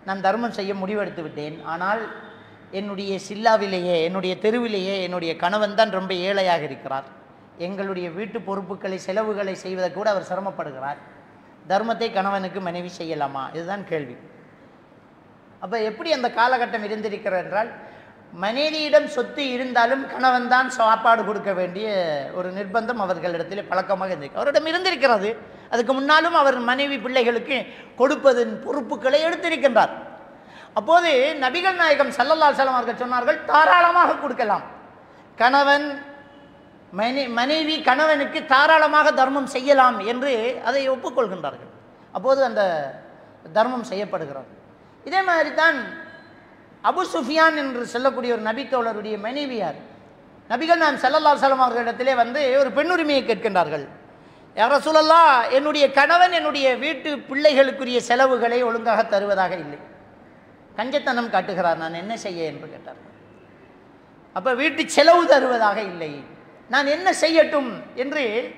நான் தர்மம் செய்ய முடிவெடுத்து விட்டேன் ஆனால் என்னுடைய சில்லாவிலேயே என்னுடைய தெருவிலேயே என்னுடைய கணவன் தான் ரொம்ப ஏழையாக இருக்கிறார் எங்களுடைய வீட்டு பொறுப்புகளை செலவுகளை செய்வதற்கு கூட அவர் சிரமப்படுகிறார் தர்மத்தை கணவனுக்கு மனைவி செய்யலாமா இதுதான் கேள்வி அப்போ எப்படி அந்த காலகட்டம் இருந்திருக்கிறது என்றால் மனைவியிடம் சொத்து இருந்தாலும் கணவன் தான் சாப்பாடு கொடுக்க வேண்டிய ஒரு நிர்பந்தம் அவர்களிடத்தில் பழக்கமாக இருந்திருக்கு அவரிடம் இருந்திருக்கிறது அதுக்கு முன்னாலும் அவர் மனைவி பிள்ளைகளுக்கு கொடுப்பதன் பொறுப்புகளை எடுத்திருக்கின்றார் அப்போது நபிகள் நாயகம் சல்லல்லா அலுவலம் அவர்கள் சொன்னார்கள் தாராளமாக கொடுக்கலாம் கணவன் மனை மனைவி கணவனுக்கு தாராளமாக தர்மம் செய்யலாம் என்று அதை ஒப்புக்கொள்கின்றார்கள் அப்போது அந்த தர்மம் செய்யப்படுகிறது இதே மாதிரி தான் அபு சுஃபியான் என்று சொல்லக்கூடிய ஒரு நபித்தோழருடைய மனைவியார் நபிகள் நான் சல்லல்லா சலம் அவர்களிடத்திலே வந்து ஒரு பெண்ணுரிமையை கேட்கின்றார்கள் யார சொல்லல்லா என்னுடைய கணவன் என்னுடைய வீட்டு பிள்ளைகளுக்குரிய செலவுகளை ஒழுங்காக தருவதாக இல்லை கஞ்சத்தனம் காட்டுகிறார் நான் என்ன செய்ய என்று கேட்டார் அப்போ வீட்டு செலவு தருவதாக இல்லை நான் என்ன செய்யட்டும் என்று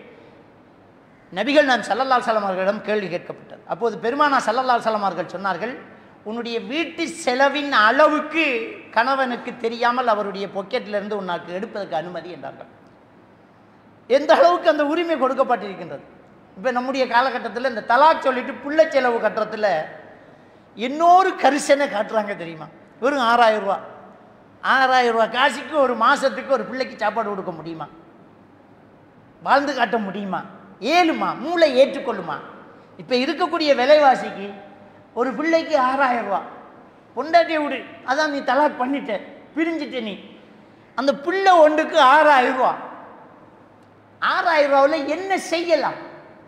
நபிகள் நான் சல்லல்லா சலம் அவர்களிடம் கேள்வி கேட்கப்பட்டது அப்போது பெருமானா சல்லல்லா சலம் அவர்கள் சொன்னார்கள் உன்னுடைய வீட்டு செலவின் அளவுக்கு கணவனுக்கு தெரியாமல் அவருடைய பொக்கெட்டிலிருந்து உனக்கு எடுப்பதற்கு அனுமதி என்றார்கள் எந்த அளவுக்கு அந்த உரிமை கொடுக்கப்பட்டிருக்கின்றது இப்போ நம்முடைய காலகட்டத்தில் இந்த தலாக் சொல்லிட்டு பிள்ளை செலவு கட்டுறதுல இன்னொரு கரிசனை காட்டுறாங்க தெரியுமா வெறும் ஆறாயிரம் ரூபா ஆறாயிரம் ரூபா காசுக்கு ஒரு மாதத்துக்கு ஒரு பிள்ளைக்கு சாப்பாடு கொடுக்க முடியுமா வாழ்ந்து காட்ட முடியுமா ஏழுமா மூளை ஏற்றுக்கொள்ளுமா இப்போ இருக்கக்கூடிய விலைவாசிக்கு ஒரு பிள்ளைக்கு ஆறாயிரம் ரூபா பொண்டாட்டியை விடு அதான் நீ தலாக் பண்ணிட்ட பிரிஞ்சிட்ட நீ அந்த பிள்ளை ஒன்றுக்கு ஆறாயிரம் ரூபா ஆறாயிரம் ரூபாவில் என்ன செய்யலாம்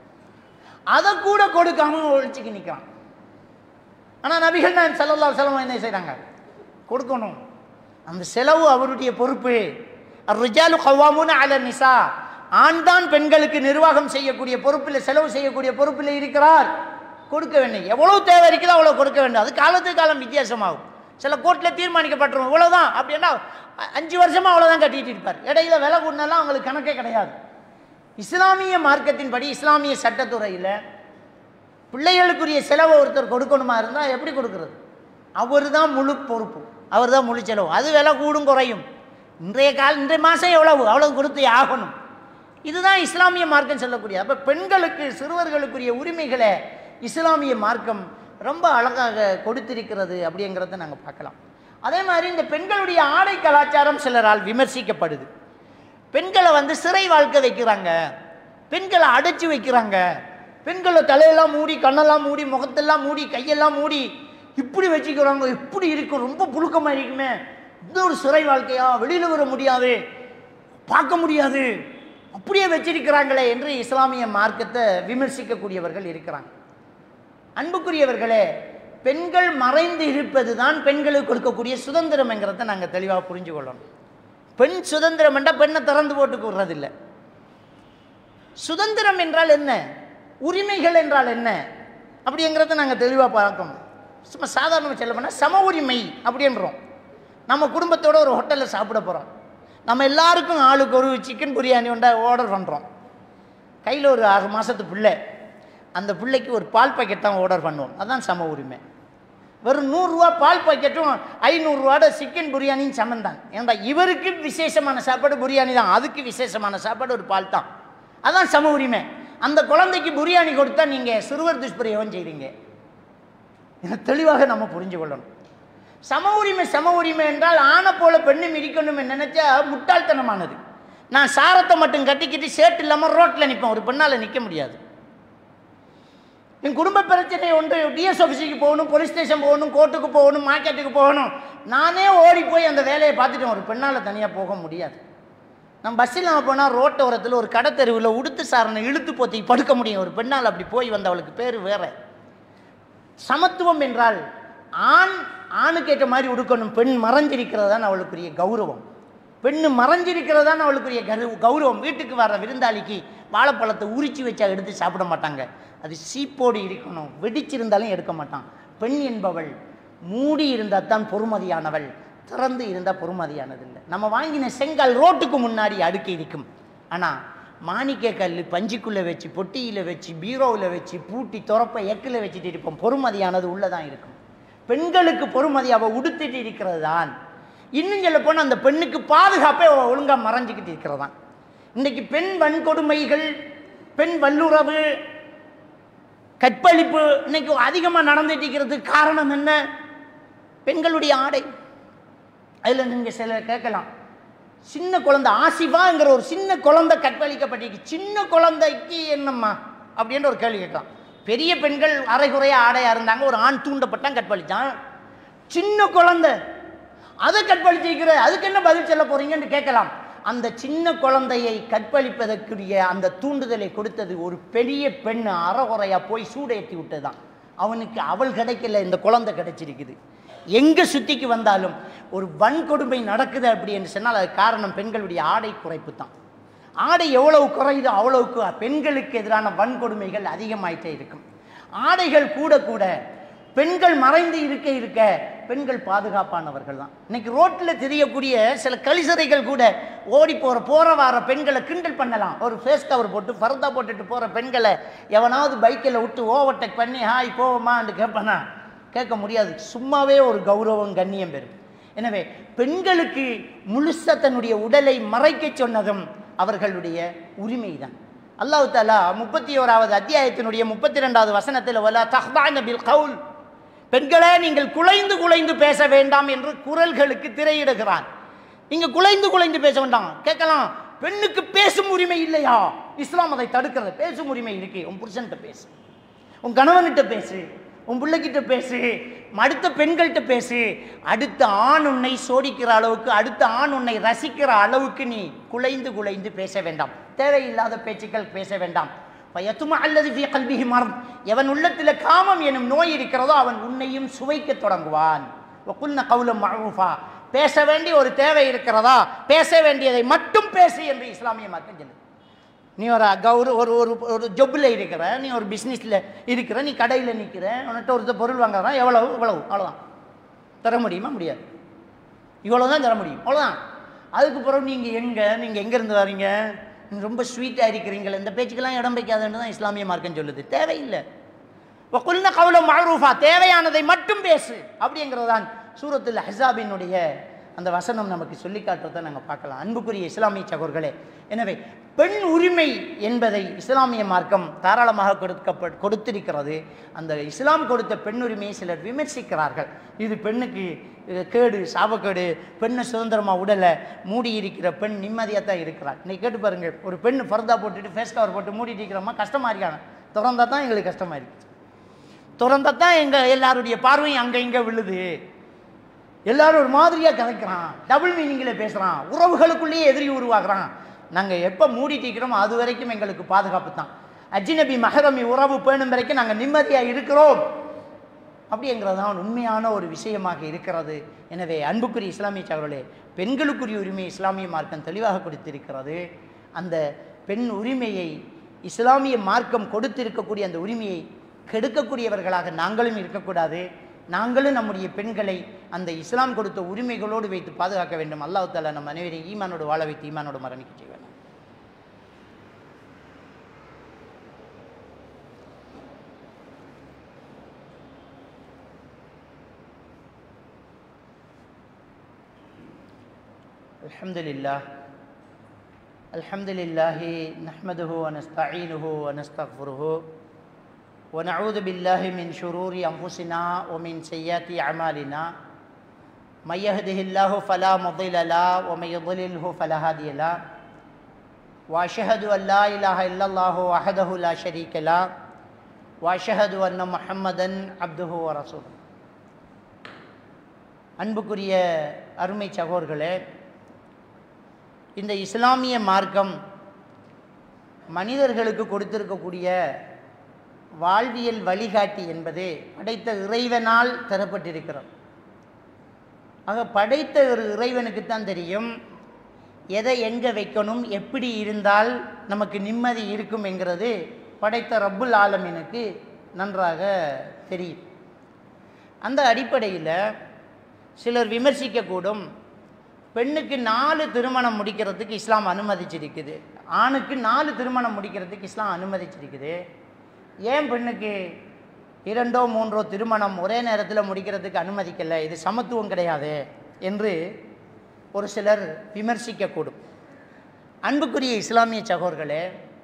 அதை கூட கொடுக்காம ஒழிச்சுக்கு நிற்கிறான் ஆனால் நபிகள் நான் செலவு செலவு என்ன செய்கிறாங்க கொடுக்கணும் அந்த செலவு அவருடைய பொறுப்பு ரிஜாலு கவ்வாமுன்னு அல நிசா ஆண் தான் பெண்களுக்கு நிர்வாகம் செய்யக்கூடிய பொறுப்பில் செலவு செய்யக்கூடிய பொறுப்பில் இருக்கிறார் கொடுக்க வேண்டும் எவ்வளவு தேவை இருக்குதோ அவ்வளோ கொடுக்க வேண்டும் அது காலத்துக்கு காலம் வித்தியாசமாகும் சில கோர்ட்டில் தீர்மானிக்கப்பட்டுரும் இவ்வளோதான் அப்படின்னா அ- அஞ்சு வருஷமாக அவ்வளோதான் கட்டிட்டு இருப்பார் இடையில விலை கூடனாலாம் அவங்களுக்கு கணக்கே கிடையாது இஸ்லாமிய மார்க்கத்தின்படி இஸ்லாமிய சட்டத்துறையில் பிள்ளைகளுக்குரிய செலவை ஒருத்தர் கொடுக்கணுமா இருந்தால் எப்படி கொடுக்கறது அவர் தான் முழு பொறுப்பு அவர் தான் முழு செலவு அது விலை கூடும் குறையும் இன்றைய கால இன்றைய மாதம் எவ்வளவு அவ்வளவு கொடுத்து ஆகணும் இதுதான் இஸ்லாமிய மார்க்கம் சொல்லக்கூடிய அப்போ பெண்களுக்கு சிறுவர்களுக்குரிய உரிமைகளை இஸ்லாமிய மார்க்கம் ரொம்ப அழகாக கொடுத்திருக்கிறது அப்படிங்கிறத நாங்கள் பார்க்கலாம் அதே மாதிரி இந்த பெண்களுடைய ஆடை கலாச்சாரம் சிலரால் விமர்சிக்கப்படுது பெண்களை வந்து சிறை வாழ்க்கை வைக்கிறாங்க பெண்களை அடைச்சி வைக்கிறாங்க பெண்களை தலையெல்லாம் மூடி கண்ணெல்லாம் மூடி முகத்தெல்லாம் மூடி கையெல்லாம் மூடி இப்படி வச்சுக்கிறாங்க இப்படி இருக்கும் ரொம்ப புழுக்கமாக இருக்குமே இந்த ஒரு சிறை வாழ்க்கையா வெளியில் வர முடியாது பார்க்க முடியாது அப்படியே வச்சிருக்கிறாங்களே என்று இஸ்லாமிய மார்க்கத்தை விமர்சிக்கக்கூடியவர்கள் இருக்கிறாங்க அன்புக்குரியவர்களே பெண்கள் மறைந்து இருப்பது தான் பெண்களுக்கு கொடுக்கக்கூடிய சுதந்திரம் என்கிறத நாங்கள் தெளிவாக புரிஞ்சு கொள்ளணும் பெண் சுதந்திரம் என்றால் பெண்ணை திறந்து போட்டு விடுறதில்லை சுதந்திரம் என்றால் என்ன உரிமைகள் என்றால் என்ன அப்படிங்கிறத நாங்கள் தெளிவாக பார்க்கணும் சும்மா சாதாரணமாக சொல்ல போனால் சம உரிமை அப்படின்றோம் நம்ம குடும்பத்தோட ஒரு ஹோட்டலில் சாப்பிட போகிறோம் நம்ம எல்லாருக்கும் ஆளுக்கு ஒரு சிக்கன் பிரியாணி ஒன்றா ஆர்டர் பண்ணுறோம் கையில் ஒரு ஆறு மாதத்து பிள்ளை அந்த பிள்ளைக்கு ஒரு பால் பாக்கெட் தான் ஆர்டர் பண்ணுவோம் அதான் சம உரிமை வெறும் நூறுரூவா பால் பாக்கெட்டும் ஐநூறுரூவாட சிக்கன் பிரியாணியும் சமம் தான் ஏன்டா இவருக்கு விசேஷமான சாப்பாடு பிரியாணி தான் அதுக்கு விசேஷமான சாப்பாடு ஒரு பால் தான் அதான் சம உரிமை அந்த குழந்தைக்கு பிரியாணி கொடுத்தா நீங்கள் சிறுவர் துஷ்பிரயோகம் செய்கிறீங்க இதை தெளிவாக நம்ம புரிஞ்சு கொள்ளணும் சம உரிமை சம உரிமை என்றால் ஆணை போல பெண்ணும் இருக்கணும் நினைச்சா முட்டாள்தனமானது நான் சாரத்தை மட்டும் கட்டிக்கிட்டு ஷர்ட் இல்லாமல் ரோட்டில் நிற்பேன் ஒரு பெண்ணால் நிற்க முடியாது என் குடும்ப பிரச்சனை ஒன்று டிஎஸ் ஆஃபீஸுக்கு போகணும் போலீஸ் ஸ்டேஷன் போகணும் கோர்ட்டுக்கு போகணும் மார்க்கெட்டுக்கு போகணும் நானே ஓடி போய் அந்த வேலையை பார்த்துட்டேன் ஒரு பெண்ணால் தனியாக போக முடியாது நம்ம பஸ்ஸில் நம்ம போனால் ரோட்டோரத்தில் ஒரு கடை தெருவில் உடுத்து சாரனை இழுத்து போத்தி படுக்க முடியும் ஒரு பெண்ணால் அப்படி போய் வந்தவளுக்கு பேர் வேற சமத்துவம் என்றால் ஆண் ஆணுக்கு ஏற்ற மாதிரி உடுக்கணும் பெண் மறைஞ்சிருக்கிறது தான் அவளுக்குரிய கௌரவம் பெண்ணு மறைஞ்சிருக்கிறது தான் அவளுக்குரிய கரு கௌரவம் வீட்டுக்கு வர்ற விருந்தாளிக்கு வாழைப்பழத்தை உரிச்சு வச்சா எடுத்து சாப்பிட மாட்டாங்க அது சீப்போடு இருக்கணும் வெடிச்சிருந்தாலும் எடுக்க மாட்டான் பெண் என்பவள் மூடி இருந்தால் தான் பொறுமதியானவள் திறந்து இருந்தால் பொறுமதியானதில்லை நம்ம வாங்கின செங்கல் ரோட்டுக்கு முன்னாடி அடுக்கி இருக்கும் ஆனால் மாணிக்க கல் பஞ்சுக்குள்ளே வச்சு பொட்டியில் வச்சு பீரோவில் வச்சு பூட்டி துறப்ப எக்கில் வச்சுட்டு இருப்போம் பொறுமதியானது உள்ளே தான் இருக்கும் பெண்களுக்கு பொறுமதி அவள் உடுத்திட்டு இருக்கிறது தான் இன்னும் சொல்ல போனால் அந்த பெண்ணுக்கு பாதுகாப்பே அவள் ஒழுங்காக மறைஞ்சிக்கிட்டு இருக்கிறது தான் இன்றைக்கி பெண் வன்கொடுமைகள் பெண் வல்லுறவு கற்பழிப்பு இன்னைக்கு அதிகமாக நடந்துட்டு இருக்கிறதுக்கு காரணம் என்ன பெண்களுடைய ஆடை அதில் நீங்கள் சில கேட்கலாம் சின்ன குழந்தை ஆசிஃபாங்கிற ஒரு சின்ன குழந்தை கற்பழிக்கப்பட்டிருக்கு சின்ன குழந்தைக்கு என்னம்மா அப்படின்ற ஒரு கேள்வி கேட்கலாம் பெரிய பெண்கள் அரைகுறையாக ஆடையாக இருந்தாங்க ஒரு ஆண் தூண்டப்பட்டான் கற்பழித்தான் சின்ன குழந்தை அதை கற்பழிச்சிருக்கிற அதுக்கு என்ன பதில் சொல்ல போறீங்கன்னு கேட்கலாம் அந்த சின்ன குழந்தையை கற்பழிப்பதற்குரிய அந்த தூண்டுதலை கொடுத்தது ஒரு பெரிய பெண் அறகுறையாக போய் சூடேற்றி விட்டதுதான் அவனுக்கு அவள் கிடைக்கல இந்த குழந்தை கிடைச்சிருக்குது எங்கே சுத்திக்கு வந்தாலும் ஒரு வன்கொடுமை நடக்குது அப்படி என்று சொன்னால் அது காரணம் பெண்களுடைய ஆடை குறைப்பு தான் ஆடை எவ்வளவு குறையுதோ அவ்வளவுக்கு பெண்களுக்கு எதிரான வன்கொடுமைகள் அதிகமாயிட்டே இருக்கும் ஆடைகள் கூட கூட பெண்கள் மறைந்து இருக்க இருக்க பெண்கள் பாதுகாப்பானவர்கள் தான் இன்னைக்கு ரோட்டில் தெரியக்கூடிய சில கலிசரைகள் கூட ஓடி போகிற போகிற வார பெண்களை கிண்டல் பண்ணலாம் ஒரு ஃபேஸ் கவர் போட்டு ஃபர்தா போட்டுட்டு போகிற பெண்களை எவனாவது பைக்கில் விட்டு ஓவர்டேக் பண்ணி ஹாய் போவோமான்னு கேட்பானா கேட்க முடியாது சும்மாவே ஒரு கௌரவம் கண்ணியம் பெறும் எனவே பெண்களுக்கு முழுச தன்னுடைய உடலை மறைக்க சொன்னதும் அவர்களுடைய உரிமை தான் அல்லாஹ் தாலா முப்பத்தி ஓராவது அத்தியாயத்தினுடைய முப்பத்தி ரெண்டாவது வசனத்தில் வலா தஹ்பான பில் கவுல் பெண்களே நீங்கள் குலைந்து குலைந்து பேச வேண்டாம் என்று குரல்களுக்கு திரையிடுகிறான் நீங்க குலைந்து குலைந்து பேச வேண்டாம் கேட்கலாம் பெண்ணுக்கு பேசும் உரிமை இல்லையா இஸ்லாம் அதை தடுக்கிறது பேசும் உரிமை இருக்கு உன் புருஷன்கிட்ட பேசு உன் கணவன்கிட்ட பேசு உன் பிள்ளைகிட்ட பேசு அடுத்த பெண்கள்கிட்ட பேசு அடுத்த ஆண் உன்னை சோடிக்கிற அளவுக்கு அடுத்த ஆண் உன்னை ரசிக்கிற அளவுக்கு நீ குலைந்து குலைந்து பேச வேண்டாம் தேவையில்லாத பேச்சுக்கள் பேச வேண்டாம் பயத்துமா அல்லது ஃபீ கல்பிஹி மரம் எவன் உள்ளத்தில் காமம் எனும் நோய் இருக்கிறதோ அவன் உன்னையும் சுவைக்க தொடங்குவான் வகுல்ன கவுலம் மழூஃபா பேச வேண்டிய ஒரு தேவை இருக்கிறதா பேச வேண்டியதை மட்டும் பேசு என்று இஸ்லாமிய மார்க்கம் சொல்லுது நீ ஒரு கௌரு ஒரு ஒரு ஒரு ஜொப்பில் இருக்கிற நீ ஒரு பிஸ்னஸில் இருக்கிற நீ கடையில் நிற்கிற உன்கிட்ட ஒருத்தர் பொருள் வாங்குறான் எவ்வளவு இவ்வளவு அவ்வளோதான் தர முடியுமா முடியாது இவ்வளோ தான் தர முடியும் அவ்வளோதான் அதுக்கு பிறகு நீங்கள் எங்கே நீங்கள் எங்கேருந்து வரீங்க நீங்க ரொம்ப ஸ்வீட்டாக இருக்கிறீங்களே இந்த பேச்சுக்கெல்லாம் இடம் வைக்காதுன்னு தான் இஸ்லாமிய மார்க்கம் சொல்லுது தேவையில்லை வக்குல்ன கவுலம் மழரூஃபா தேவையானதை மட்டும் பேசு அப்படிங்கிறது தான் சூரத்தில் ஹசாபினுடைய அந்த வசனம் நமக்கு சொல்லி காட்டுறதை நாங்கள் பார்க்கலாம் அன்புக்குரிய இஸ்லாமிய சகோர்களே எனவே பெண் உரிமை என்பதை இஸ்லாமிய மார்க்கம் தாராளமாக கொடுக்கப்ப கொடுத்திருக்கிறது அந்த இஸ்லாம் கொடுத்த பெண் உரிமையை சிலர் விமர்சிக்கிறார்கள் இது பெண்ணுக்கு அஹ், கேடு சாபக்கேடு பெண்ணை சுதந்திரமாக உடலை மூடி இருக்கிற பெண் நிம்மதியாக தான் இருக்கிறார் இன்னைக்கு கேட்டு பாருங்கள் ஒரு பெண் ஃபர்தா போட்டுட்டு ஃபேஸ் கவர் போட்டு மூடிட்டு இருக்கிறோமா கஷ்டமாக இருக்காங்க திறந்தா தான் எங்களுக்கு கஷ்டமாக இருக்குது திறந்தா தான் எங்கள் எல்லாருடைய பார்வையும் அங்கே இங்கே விழுது எல்லாரும் ஒரு மாதிரியாக கதைக்கிறான் டபுள் மீனிங்கில் பேசுகிறான் உறவுகளுக்குள்ளேயே எதிரி உருவாக்குறான் நாங்கள் எப்போ மூடிட்டு இருக்கிறோமோ அது வரைக்கும் எங்களுக்கு பாதுகாப்பு தான் அஜினபி மஹரமி உறவு பேணும் வரைக்கும் நாங்கள் நிம்மதியாக இருக்கிறோம் அப்படிங்கிறது தான் உண்மையான ஒரு விஷயமாக இருக்கிறது எனவே அன்புக்குரிய இஸ்லாமிய சகோதரர்களே பெண்களுக்குரிய உரிமை இஸ்லாமிய மார்க்கம் தெளிவாக கொடுத்திருக்கிறது அந்த பெண் உரிமையை இஸ்லாமிய மார்க்கம் கொடுத்திருக்கக்கூடிய அந்த உரிமையை கெடுக்கக்கூடியவர்களாக நாங்களும் இருக்கக்கூடாது நாங்களும் நம்முடைய பெண்களை அந்த இஸ்லாம் கொடுத்த உரிமைகளோடு வைத்து பாதுகாக்க வேண்டும் அல்லாஹ் தாலா நம் அனைவரையும் ஈமானோடு வாழ வைத்து ஈமானோடு மரணிக்க செய்வேன் الحمد لله الحمد لله نحمده ونستعينه ونستغفره ونعوذ بالله من شرور أنفسنا ومن سيئات أعمالنا من يهده الله فلا مضل له ومن يضلله فلا هادي له وأشهد أن لا إله إلا الله وحده لا شريك له وأشهد أن محمدا عبده ورسوله அன்புக்குரிய அருமை சகோர்களே இந்த இஸ்லாமிய மார்க்கம் மனிதர்களுக்கு கொடுத்திருக்கக்கூடிய வாழ்வியல் வழிகாட்டி என்பது படைத்த இறைவனால் தரப்பட்டிருக்கிறது ஆக படைத்த ஒரு இறைவனுக்கு தான் தெரியும் எதை எங்கே வைக்கணும் எப்படி இருந்தால் நமக்கு நிம்மதி இருக்கும் என்கிறது படைத்த ரப்புல் ஆலமீனுக்கு நன்றாக தெரியும் அந்த அடிப்படையில் சிலர் விமர்சிக்கக்கூடும் பெண்ணுக்கு நாலு திருமணம் முடிக்கிறதுக்கு இஸ்லாம் அனுமதிச்சிருக்குது ஆணுக்கு நாலு திருமணம் முடிக்கிறதுக்கு இஸ்லாம் அனுமதிச்சிருக்குது ஏன் பெண்ணுக்கு இரண்டோ மூன்றோ திருமணம் ஒரே நேரத்தில் முடிக்கிறதுக்கு அனுமதிக்கல இது சமத்துவம் கிடையாது என்று ஒரு சிலர் விமர்சிக்கக்கூடும் அன்புக்குரிய இஸ்லாமிய சகோர்களே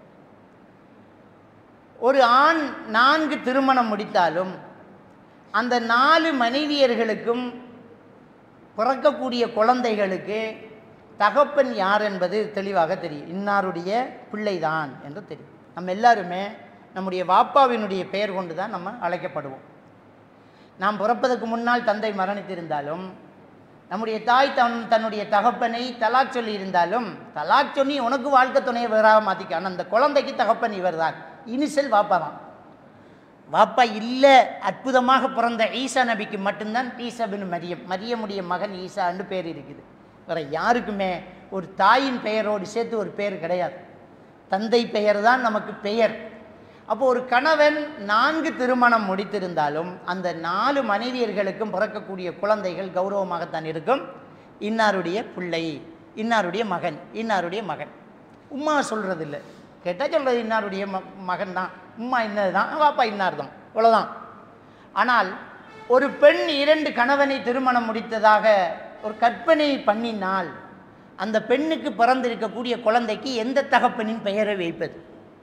ஒரு ஆண் நான்கு திருமணம் முடித்தாலும் அந்த நாலு மனைவியர்களுக்கும் பிறக்கக்கூடிய குழந்தைகளுக்கு தகப்பன் யார் என்பது தெளிவாக தெரியும் இன்னாருடைய பிள்ளைதான் என்று தெரியும் நம்ம எல்லாருமே நம்முடைய வாப்பாவினுடைய பெயர் கொண்டு தான் நம்ம அழைக்கப்படுவோம் நாம் பிறப்பதற்கு முன்னால் தந்தை மரணித்திருந்தாலும் நம்முடைய தாய் தன் தன்னுடைய தகப்பனை தலாக் சொல்லி இருந்தாலும் தலாக் சொல்லி உனக்கு வாழ்க்கை துணையை வேறாக மாற்றிக்க ஆனால் அந்த குழந்தைக்கு தகப்பன் இவர் தான் இனிஷியல் வாப்பா தான் வாப்பா இல்லை அற்புதமாக பிறந்த ஈசா நபிக்கு மட்டும்தான் ஈசா பின் மரியம் மரியமுடைய மகன் ஈசான்னு பேர் இருக்குது வேற யாருக்குமே ஒரு தாயின் பெயரோடு சேர்த்து ஒரு பேர் கிடையாது தந்தை பெயர் தான் நமக்கு பெயர் அப்போ ஒரு கணவன் நான்கு திருமணம் முடித்திருந்தாலும் அந்த நாலு மனைவியர்களுக்கும் பிறக்கக்கூடிய குழந்தைகள் கௌரவமாகத்தான் இருக்கும் இன்னாருடைய பிள்ளை இன்னாருடைய மகன் இன்னாருடைய மகன் உம்மா சொல்கிறது இல்லை கேட்டால் சொல்கிறது இன்னாருடைய ம மகன் தான் உம்மா இன்னது தான் வாப்பா இன்னார் தான் இவ்வளோதான் ஆனால் ஒரு பெண் இரண்டு கணவனை திருமணம் முடித்ததாக ஒரு கற்பனை பண்ணினால் அந்த பெண்ணுக்கு பிறந்திருக்கக்கூடிய குழந்தைக்கு எந்த தகப்பனின் பெயரை வைப்பது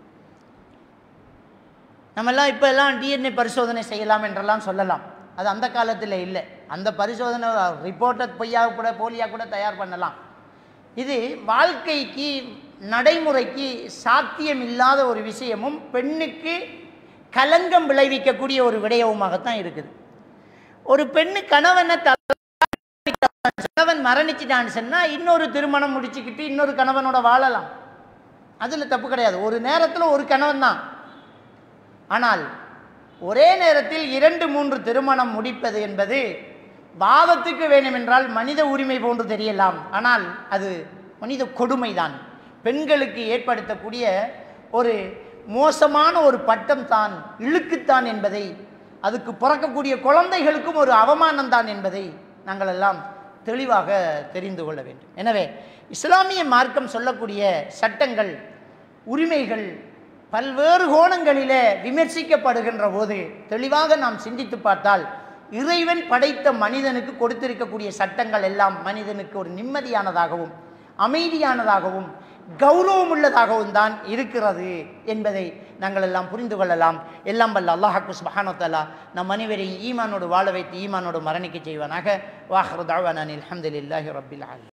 நம்மெல்லாம் இப்போ எல்லாம் டிஎன்ஏ பரிசோதனை செய்யலாம் என்றெல்லாம் சொல்லலாம் அது அந்த காலத்தில் இல்லை அந்த பரிசோதனை ரிப்போர்ட்டை பொய்யா கூட போலியாக கூட தயார் பண்ணலாம் இது வாழ்க்கைக்கு நடைமுறைக்கு சாத்தியம் இல்லாத ஒரு விஷயமும் பெண்ணுக்கு கலங்கம் விளைவிக்கக்கூடிய ஒரு விடயவுமாகத்தான் இருக்குது ஒரு பெண்ணு கணவனை த கணவன் மரணிச்சிட்டான்னு சொன்னால் இன்னொரு திருமணம் முடிச்சுக்கிட்டு இன்னொரு கணவனோட வாழலாம் அதில் தப்பு கிடையாது ஒரு நேரத்தில் ஒரு கணவன் தான் ஆனால் ஒரே நேரத்தில் இரண்டு மூன்று திருமணம் முடிப்பது என்பது வாதத்துக்கு வேண்டுமென்றால் மனித உரிமை போன்று தெரியலாம் ஆனால் அது மனித கொடுமைதான் பெண்களுக்கு ஏற்படுத்தக்கூடிய ஒரு மோசமான ஒரு பட்டம் தான் இழுக்குத்தான் என்பதை அதுக்கு பிறக்கக்கூடிய குழந்தைகளுக்கும் ஒரு அவமானம் தான் என்பதை நாங்கள் எல்லாம் தெளிவாக தெரிந்து கொள்ள வேண்டும் எனவே இஸ்லாமிய மார்க்கம் சொல்லக்கூடிய சட்டங்கள் உரிமைகள் பல்வேறு கோணங்களிலே விமர்சிக்கப்படுகின்ற போது தெளிவாக நாம் சிந்தித்து பார்த்தால் இறைவன் படைத்த மனிதனுக்கு கொடுத்திருக்கக்கூடிய சட்டங்கள் எல்லாம் மனிதனுக்கு ஒரு நிம்மதியானதாகவும் அமைதியானதாகவும் கௌரவம் உள்ளதாகவும் தான் இருக்கிறது என்பதை நாங்கள் எல்லாம் புரிந்து கொள்ளலாம் எல்லாம் வல்ல அல்லாஹாக்கு சுபஹானத்தல்லா நம் அனைவரையும் ஈமானோடு வாழ வைத்து ஈமானோடு மரணிக்க செய்வானாக வாஹர் தாவானில் அஹமதுல்லாஹி ரபில் ஆலமீன்